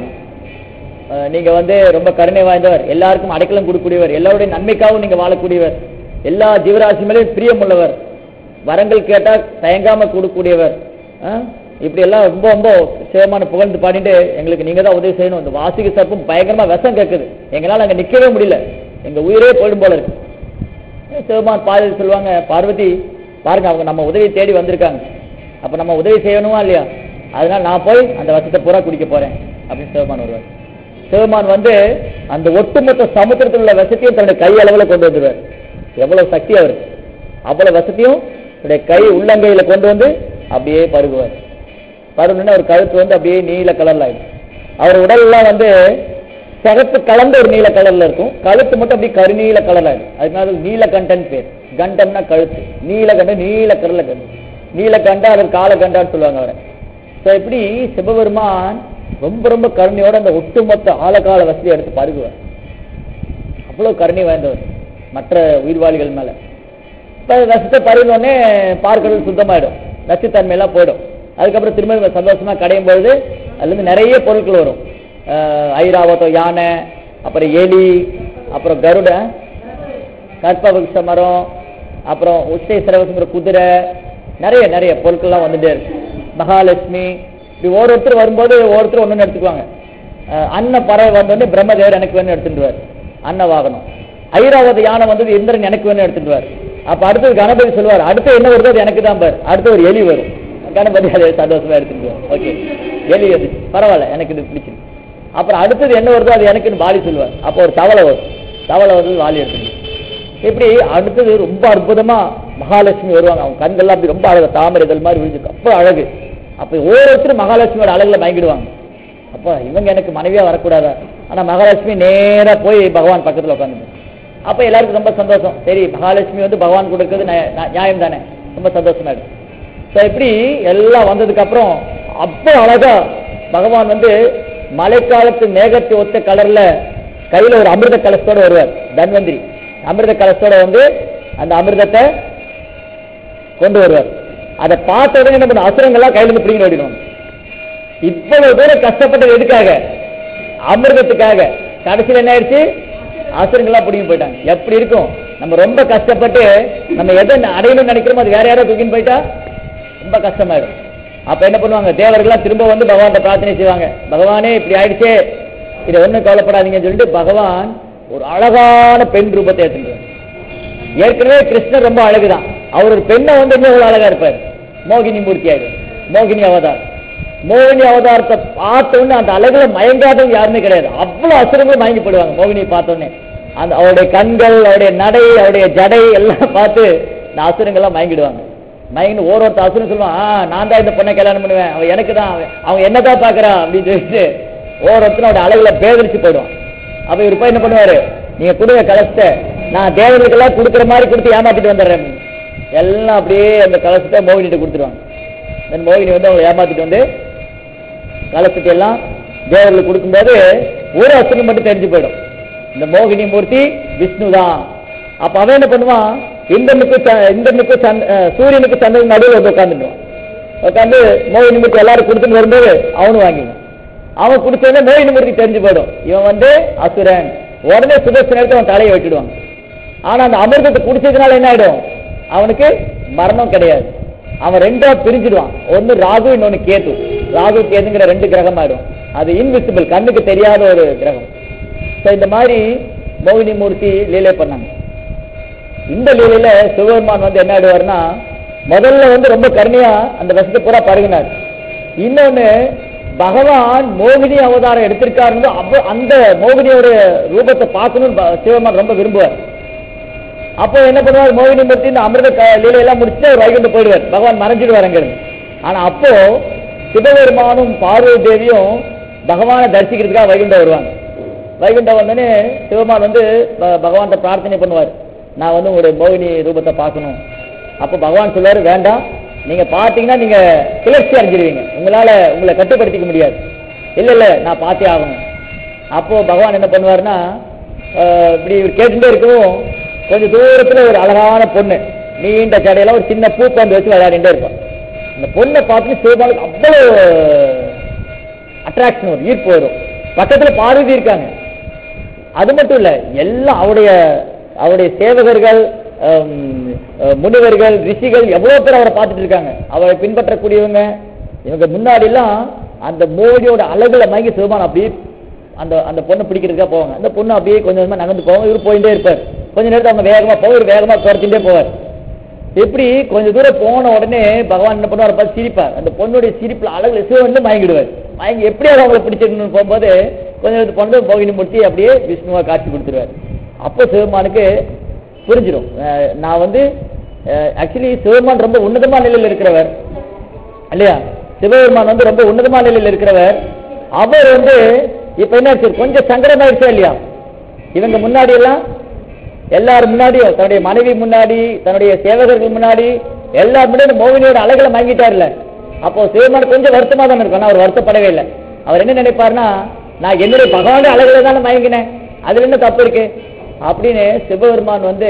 அஹ் நீங்க வந்து ரொம்ப கருணை வாய்ந்தவர் எல்லாருக்கும் அடைக்கலம் கொடுக்கக்கூடியவர் எல்லாருடைய நன்மைக்காகவும் நீங்க வாழக்கூடியவர் எல்லா ஜீவராசி மேலேயும் பிரியமுள்ளவர் வரங்கள் கேட்டா தயங்காம கொடுக்கக்கூடியவர் அஹ் இப்படி எல்லாம் ரொம்ப ரொம்ப சிவமான புகழ்ந்து பாடிட்டு எங்களுக்கு நீங்க தான் உதவி செய்யணும் இந்த வாசிக சர்ப்பம் பயங்கரமா விஷம் கேட்குது எங்களால அங்க நிக்கவே முடியல எங்க உயிரே போயிடும் போல இருக்கு சிவமான் பார்வதி சொல்லுவாங்க பார்வதி பாருங்க அவங்க நம்ம உதவி தேடி வந்திருக்காங்க அப்ப நம்ம உதவி செய்யணுமா இல்லையா அதனால நான் போய் அந்த விஷத்தை பூரா குடிக்க போறேன் அப்படின்னு சிவமான் வருவார் சிவமான் வந்து அந்த ஒட்டுமொத்த சமுத்திரத்தில் உள்ள விஷத்தையும் தன்னுடைய கை அளவுல கொண்டு வந்துடுவார் எவ்வளவு சக்தி அவருக்கு அவ்வளவு விஷத்தையும் தன்னுடைய கை உள்ளங்கையில கொண்டு வந்து அப்படியே பருகுவார் பருகுனா ஒரு கழுத்து வந்து அப்படியே நீல கலர்ல ஆயிடும் அவர் உடல்லாம் வந்து சிகப்பு கலந்த ஒரு நீல கலர்ல இருக்கும் கழுத்து மட்டும் அப்படியே கருநீல கலர்ல ஆயிடும் அதனால நீலகண்டன் பேர் கண்டம்னா கழுத்து நீலகண்டன் நீல கலர்ல கண்டு நீலகண்டா அவர் காலகண்டான்னு சொல்லுவாங்க அவரை ஸோ இப்படி சிவபெருமான் ரொம்ப ரொம்ப கருணையோட அந்த ஒட்டுமொத்த ஆழகால வசதியை எடுத்து பருகுவார் அவ்வளவு கருணை வாய்ந்தவர் மற்ற உயிர்வாளிகள் மேல இப்ப விஷத்தை பருகினோடனே பார்க்கடல் சுத்தமாயிடும் நச்சுத்தன்மையெல்லாம் போயிடும் அதுக்கப்புறம் திரும்ப இவங்க சந்தோஷமா கடையும் பொழுது அதுல இருந்து நிறைய பொருட்கள் வரும் அஹ் ஐராவதம் யானை அப்புறம் எலி அப்புறம் கருட கற்பவருஷ மரம் அப்புறம் உச்சை சிரவசங்கிற குதிரை நிறைய நிறைய பொருட்கள்லாம் வந்துட்டே இருக்கு மகாலட்சுமி இப்படி ஒவ்வொருத்தர் வரும்போது ஒவ்வொருத்தர் ஒன்று எடுத்துக்குவாங்க அஹ் அன்ன பறவை வந்தோடனே பிரம்மதேவர் எனக்கு வேணும் எடுத்துட்டுவார் அன்ன வாகனம் ஐராவத யானை வந்தது இந்திரன் எனக்கு வேணும் எடுத்துட்டுவார் அப்ப அடுத்தது கணபதி சொல்லுவார் அடுத்து என்ன வருதோ அது எனக்கு தான் பார் அடுத்து ஒரு எலி வரும் கணபதி அதை சந்தோஷமா எடுத்துக்குவார் ஓகே எலி அது பரவாயில்ல எனக்கு இது பிடிச்சிருக்கு அப்புறம் அடுத்தது என்ன வருதோ அது எனக்குன்னு வாலி சொல்லுவார் அப்போ ஒரு தவளை வரும் தவளை வந்து வாலி எடுத்துக்கணும் இப்படி அடுத்தது ரொம்ப அற்புதமா மகாலட்சுமி வருவாங்க அவங்க கண்கள்லாம் அப்படி ரொம்ப அழகு தாமரை இதழ் மாதிரி விழிஞ்சிருக்கு அப்போ அழகு அப்ப ஒவ்வொருத்தரும் மகாலட்சுமியோட அழகுல மயங்கிடுவாங்க அப்ப இவங்க எனக்கு மனைவியா வரக்கூடாதா ஆனா மகாலட்சுமி நேரா போய் பகவான் பக்கத்துல உட்காந்து அப்ப எல்லாருக்கும் ரொம்ப சந்தோஷம் சரி மகாலட்சுமி வந்து பகவான் கொடுக்கறது நியா- நியா- நியாயம் தானே ரொம்ப சந்தோஷமா இருக்கு ஸோ இப்படி எல்லாம் வந்ததுக்கு அப்புறம் அப்போ அழகா பகவான் வந்து மழைக்காலத்து மேகத்தை ஒத்த கலர்ல கையில ஒரு அமிர்த கலசத்தோட வருவார் தன்வந்திரி அமிர்த கலசத்தோட வந்து அந்த அமிர்தத்தை கொண்டு வருவார் அதை பார்த்த உடனே என்ன பண்ண அசுரங்கள்லாம் கையில இருந்து பிடிங்கி ஓடிடுவாங்க இவ்வளவு தூரம் கஷ்டப்பட்டது எதுக்காக அமிர்தத்துக்காக கடைசியில் என்ன ஆயிடுச்சு அசுரங்களா பிடிங்கி போயிட்டாங்க எப்படி இருக்கும் நம்ம ரொம்ப கஷ்டப்பட்டு நம்ம எதை அடையணும்னு நினைக்கிறோமோ அது வேற யாரோ தூக்கின்னு போயிட்டா ரொம்ப கஷ்டமாயிடும் அப்ப என்ன பண்ணுவாங்க தேவர்கள்லாம் திரும்ப வந்து பகவான்கிட்ட பிரார்த்தனை செய்வாங்க பகவானே இப்படி ஆயிடுச்சே இதை ஒண்ணும் கவலைப்படாதீங்கன்னு சொல்லிட்டு பகவான் ஒரு அழகான பெண் ரூபத்தை எடுத்துட்டு வந்தார். ஏற்கனவே கிருஷ்ணர் ரொம்ப அழகுதான் அவர் ஒரு பெண்ணை வந்து இன்னும் எவ்வளவு அழகா இருப்பார் மோகினி மூர்த்தி ஆயிடும் மோகினி அவதார் மோகினி அவதாரத்தை பார்த்த உடனே அந்த அழகுல மயங்காதவங்க யாருமே கிடையாது அவ்வளவு அசுரங்களும் மயங்கி போடுவாங்க மோகினியை பார்த்த உடனே அந்த அவருடைய கண்கள் அவருடைய நடை அவருடைய ஜடை எல்லாம் பார்த்து இந்த அசுரங்கள்லாம் மயங்கிடுவாங்க மயங்கின்னு ஒரு ஒருத்தர் அசுரன் சொல்லுவான் "ஆ, நான் தான் இந்த பொண்ணை கல்யாணம் பண்ணுவேன் அவன் எனக்கு தான் அவன் அவன் என்னதான் பாக்குறான் அப்படின்னு சொல்லிட்டு ஒவ்வொருத்தரும் அவருடைய அழகுல பேதரிச்சு போயிடுவான் அப்ப இவர் போய் என்ன பண்ணுவாரு நீங்க கொடுங்க கலசத்தை நான் தேவர்களுக்கெல்லாம் கொடுக்குற மாதிரி கொடுத்து ஏமாத்திட்டு வந்துடுறேன் எல்லாம் அப்படியே அந்த கலசத்தை மோகினிட்டு கொடுத்துருவாங்க தென் மோகினி வந்து அவங்க ஏமாத்திட்டு வந்து கலசத்தை எல்லாம் தேவர்களுக்கு கொடுக்கும்போது ஒரு அசுரம் மட்டும் தெரிஞ்சு போயிடும் இந்த மோகினி மூர்த்தி விஷ்ணு தான் அப்ப அவன் என்ன பண்ணுவான் இந்திரனுக்கு ச- இந்திரனுக்கு சந்த- அஹ் சூரியனுக்கு சந்திரன் நடுவில் வந்து உட்காந்துடுவான் உட்காந்து மோகினி மூர்த்தி எல்லாரும் கொடுத்துட்டு வரும்போது அவனும் வாங்கிடுவான் அவன் குடிச்சோடனே மோகினி மூர்த்தி தெரிஞ்சு போயிடும் இவன் வந்து அசுரன் உடனே சுதர்சன எடுத்து அவன் தலையை வெட்டிடுவான் ஆனா அந்த அமிர்தத்தை குடிச்சதுனால என்ன ஆயிடும் அவனுக்கு மரணம் கிடையாது அவன் ரெண்டா பிரிஞ்சிடுவான் ஒன்னு ராகு இன்னொன்னு கேது ராகு கேதுங்கிற ரெண்டு கிரகம் ஆயிடும் அது இன்விசிபிள் கண்ணுக்கு தெரியாத ஒரு கிரகம் So, இந்த மாதிரி மோகினி மூர்த்தி லீலை பண்ணாங்க இந்த லீலையில சிவபெருமான் வந்து என்ன ஆயிடுவார்னா முதல்ல வந்து ரொம்ப கருணையா அந்த விஷத்தை பூரா பருகினார் இன்னொன்னு பகவான் மோகினி அவதாரம் எடுத்திருக்காருன்னு அப்ப அந்த மோகினியோட ரூபத்தை பார்க்கணும்னு ப- சிவபெருமான் ரொம்ப விரும்புவார் அப்போ என்ன பண்ணுவார் மோகினி மூர்த்தி இந்த அமிர்த க- லீலையெல்லாம் முடிச்சுட்டு அவர் வைகுண்டம் போயிடுவார் பகவான் மறைஞ்சிடுவார் அங்கிருந்து ஆனா அப்போ சிவபெருமானும் பார்வதி தேவியும் பகவானை தரிசிக்கிறதுக்காக வைகுண்டம் வருவாங்க வைகுண்டம் வந்தோடனே சிவபெருமான் வந்து ப- பகவான்கிட்ட பிரார்த்தனை பண்ணுவார் நான் வந்து உங்களுடைய மோகினி ரூபத்தை பார்க்கணும் அப்போ பகவான் சொல்லுவாரு வேண்டாம் நீங்க பார்த்தீங்கன்னா நீங்க கிளர்ச்சி அடைஞ்சிருவீங்க உங்களால உங்களை கட்டுப்படுத்திக்க முடியாது இல்ல இல்ல நான் பார்த்தே ஆகணும் அப்போ பகவான் என்ன பண்ணுவாருன்னா ஆஹ், இப்படி இவர் கேட்டுட்டே இருக்கவும் கொஞ்சம் தூரத்துல ஒரு அழகான பொண்ணு நீண்ட ஜடையில ஒரு சின்ன பூப்பந்து வச்சு விளையாடிட்டே இருப்பான் அந்த பொண்ணை பார்த்து சிவபாலுக்கு அவ்வளவு அட்ராக்ஷன் வரும் ஈர்ப்பு வரும் பக்கத்துல பார்வதி இருக்காங்க அது மட்டும் இல்ல எல்லாம் அவருடைய அவருடைய சேவகர்கள் ஹம், அஹ், முனிவர்கள் ரிஷிகள் எவ்வளவு பேர் அவரை பார்த்துட்டு இருக்காங்க அவரை பின்பற்றக்கூடியவங்க இவங்க முன்னாடி எல்லாம் அந்த மோடியோட அழகுல மயங்கி சிவபான் அப்படியே அந்த அந்த பொண்ணை பிடிக்கிறதுக்காக போவாங்க அந்த பொண்ணு அப்படியே கொஞ்சம் கொஞ்சமா நகர்ந்து போவாங்க இவர் போயிட்டே இருப்பார் கொஞ்ச நேரத்துல அவங்க வேகமா போவார் இவர் வேகமா துரத்திட்டே போவார் எப்படி கொஞ்ச தூரம் போன உடனே பகவான் என்ன பண்ணுவார் பார்த்து சிரிப்பார் அந்த பொண்ணுடைய சிரிப்புல அழகுல சிவன் மயங்கிடுவார் மயங்கி எப்படியாவது அவங்களை பிடிச்சிருக்கணும்னு போகும்போது கொஞ்ச நேரத்துக்கு போனது மோகினி மூர்த்தி அப்படியே விஷ்ணுவா காட்சி கொடுத்துருவார் அப்போ சிவபெருமானுக்கு புரிஞ்சிடும் அஹ் நான் வந்து ஆக்சுவலி சிவபெருமான் ரொம்ப உன்னதமான நிலையில் இருக்கிறவர் இல்லையா சிவபெருமான் வந்து ரொம்ப உன்னதமான நிலையில் இருக்கிறவர் அவர் வந்து இப்ப என்ன ஆச்சு கொஞ்சம் சங்கடம் ஆயிடுச்சா இல்லையா இவங்க முன்னாடி எல்லாம் எல்லாரும் முன்னாடியும் தன்னுடைய மனைவி முன்னாடி தன்னுடைய சேவகர்கள் முன்னாடி எல்லாரும் முன்னாடி மோகினியோட அழகுல மயங்கிட்டார்ல அப்போ சிவபெருமான் கொஞ்சம் வருத்தமா தானே இருக்கும் ஆனா அவர் வருத்தப்படவே இல்லை அவர் என்ன நினைப்பாருன்னா நான் என்னுடைய பகவானுடைய அழகுல தானே மயங்கினேன் அதுல என்ன தப்பு இருக்கு அப்படின்னு சிவபெருமான் வந்து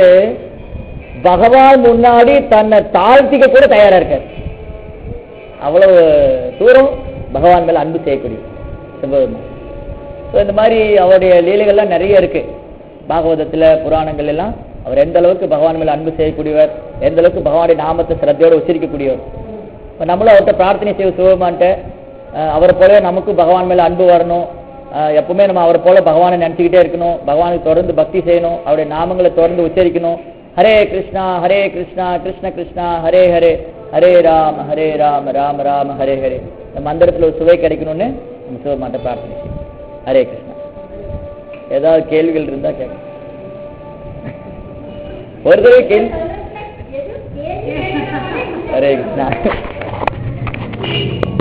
பகவான் முன்னாடி தன்னை தாழ்த்திக்க கூட தயாரா இருக்கார் அவ்வளவு தூரம் பகவான் மேல அன்பு செய்யக்கூடிய சிவபெருமான் ஸோ இந்த மாதிரி அவருடைய லீலைகள்லாம் நிறைய இருக்கு பாகவதத்துல புராணங்கள் எல்லாம் அவர் எந்த அளவுக்கு பகவான் மேல அன்பு செய்யக்கூடியவர் எந்த அளவுக்கு பகவானுடைய நாமத்தை சிரத்தையோடு உச்சரிக்கக்கூடியவர் இப்போ நம்மளும் அவர்கிட்ட பிரார்த்தனை செய்ய சிவபெருமான்ட்ட அஹ் அவரை போல நமக்கும் பகவான் மேல அன்பு வரணும் அஹ் எப்பவுமே நம்ம அவரை போல பகவானை நினைச்சுக்கிட்டே இருக்கணும் பகவானுக்கு தொடர்ந்து பக்தி செய்யணும் அவருடைய நாமங்களை தொடர்ந்து உச்சரிக்கணும் ஹரே கிருஷ்ணா ஹரே கிருஷ்ணா கிருஷ்ண கிருஷ்ணா ஹரே ஹரே ஹரே ராம ஹரே ராம ராம ராம ஹரே ஹரே இந்த மந்திரத்துல ஒரு சுவை கிடைக்கணும்னு நம்ம சிவபெருமான்ட்ட பிரார்த்தனை செய்யணும் ஹரே கிருஷ்ணா ஏதாவது கேள்விகள் இருந்தா கேட்க ஒரு தடவை கெஞ் ஹரே கிருஷ்ணா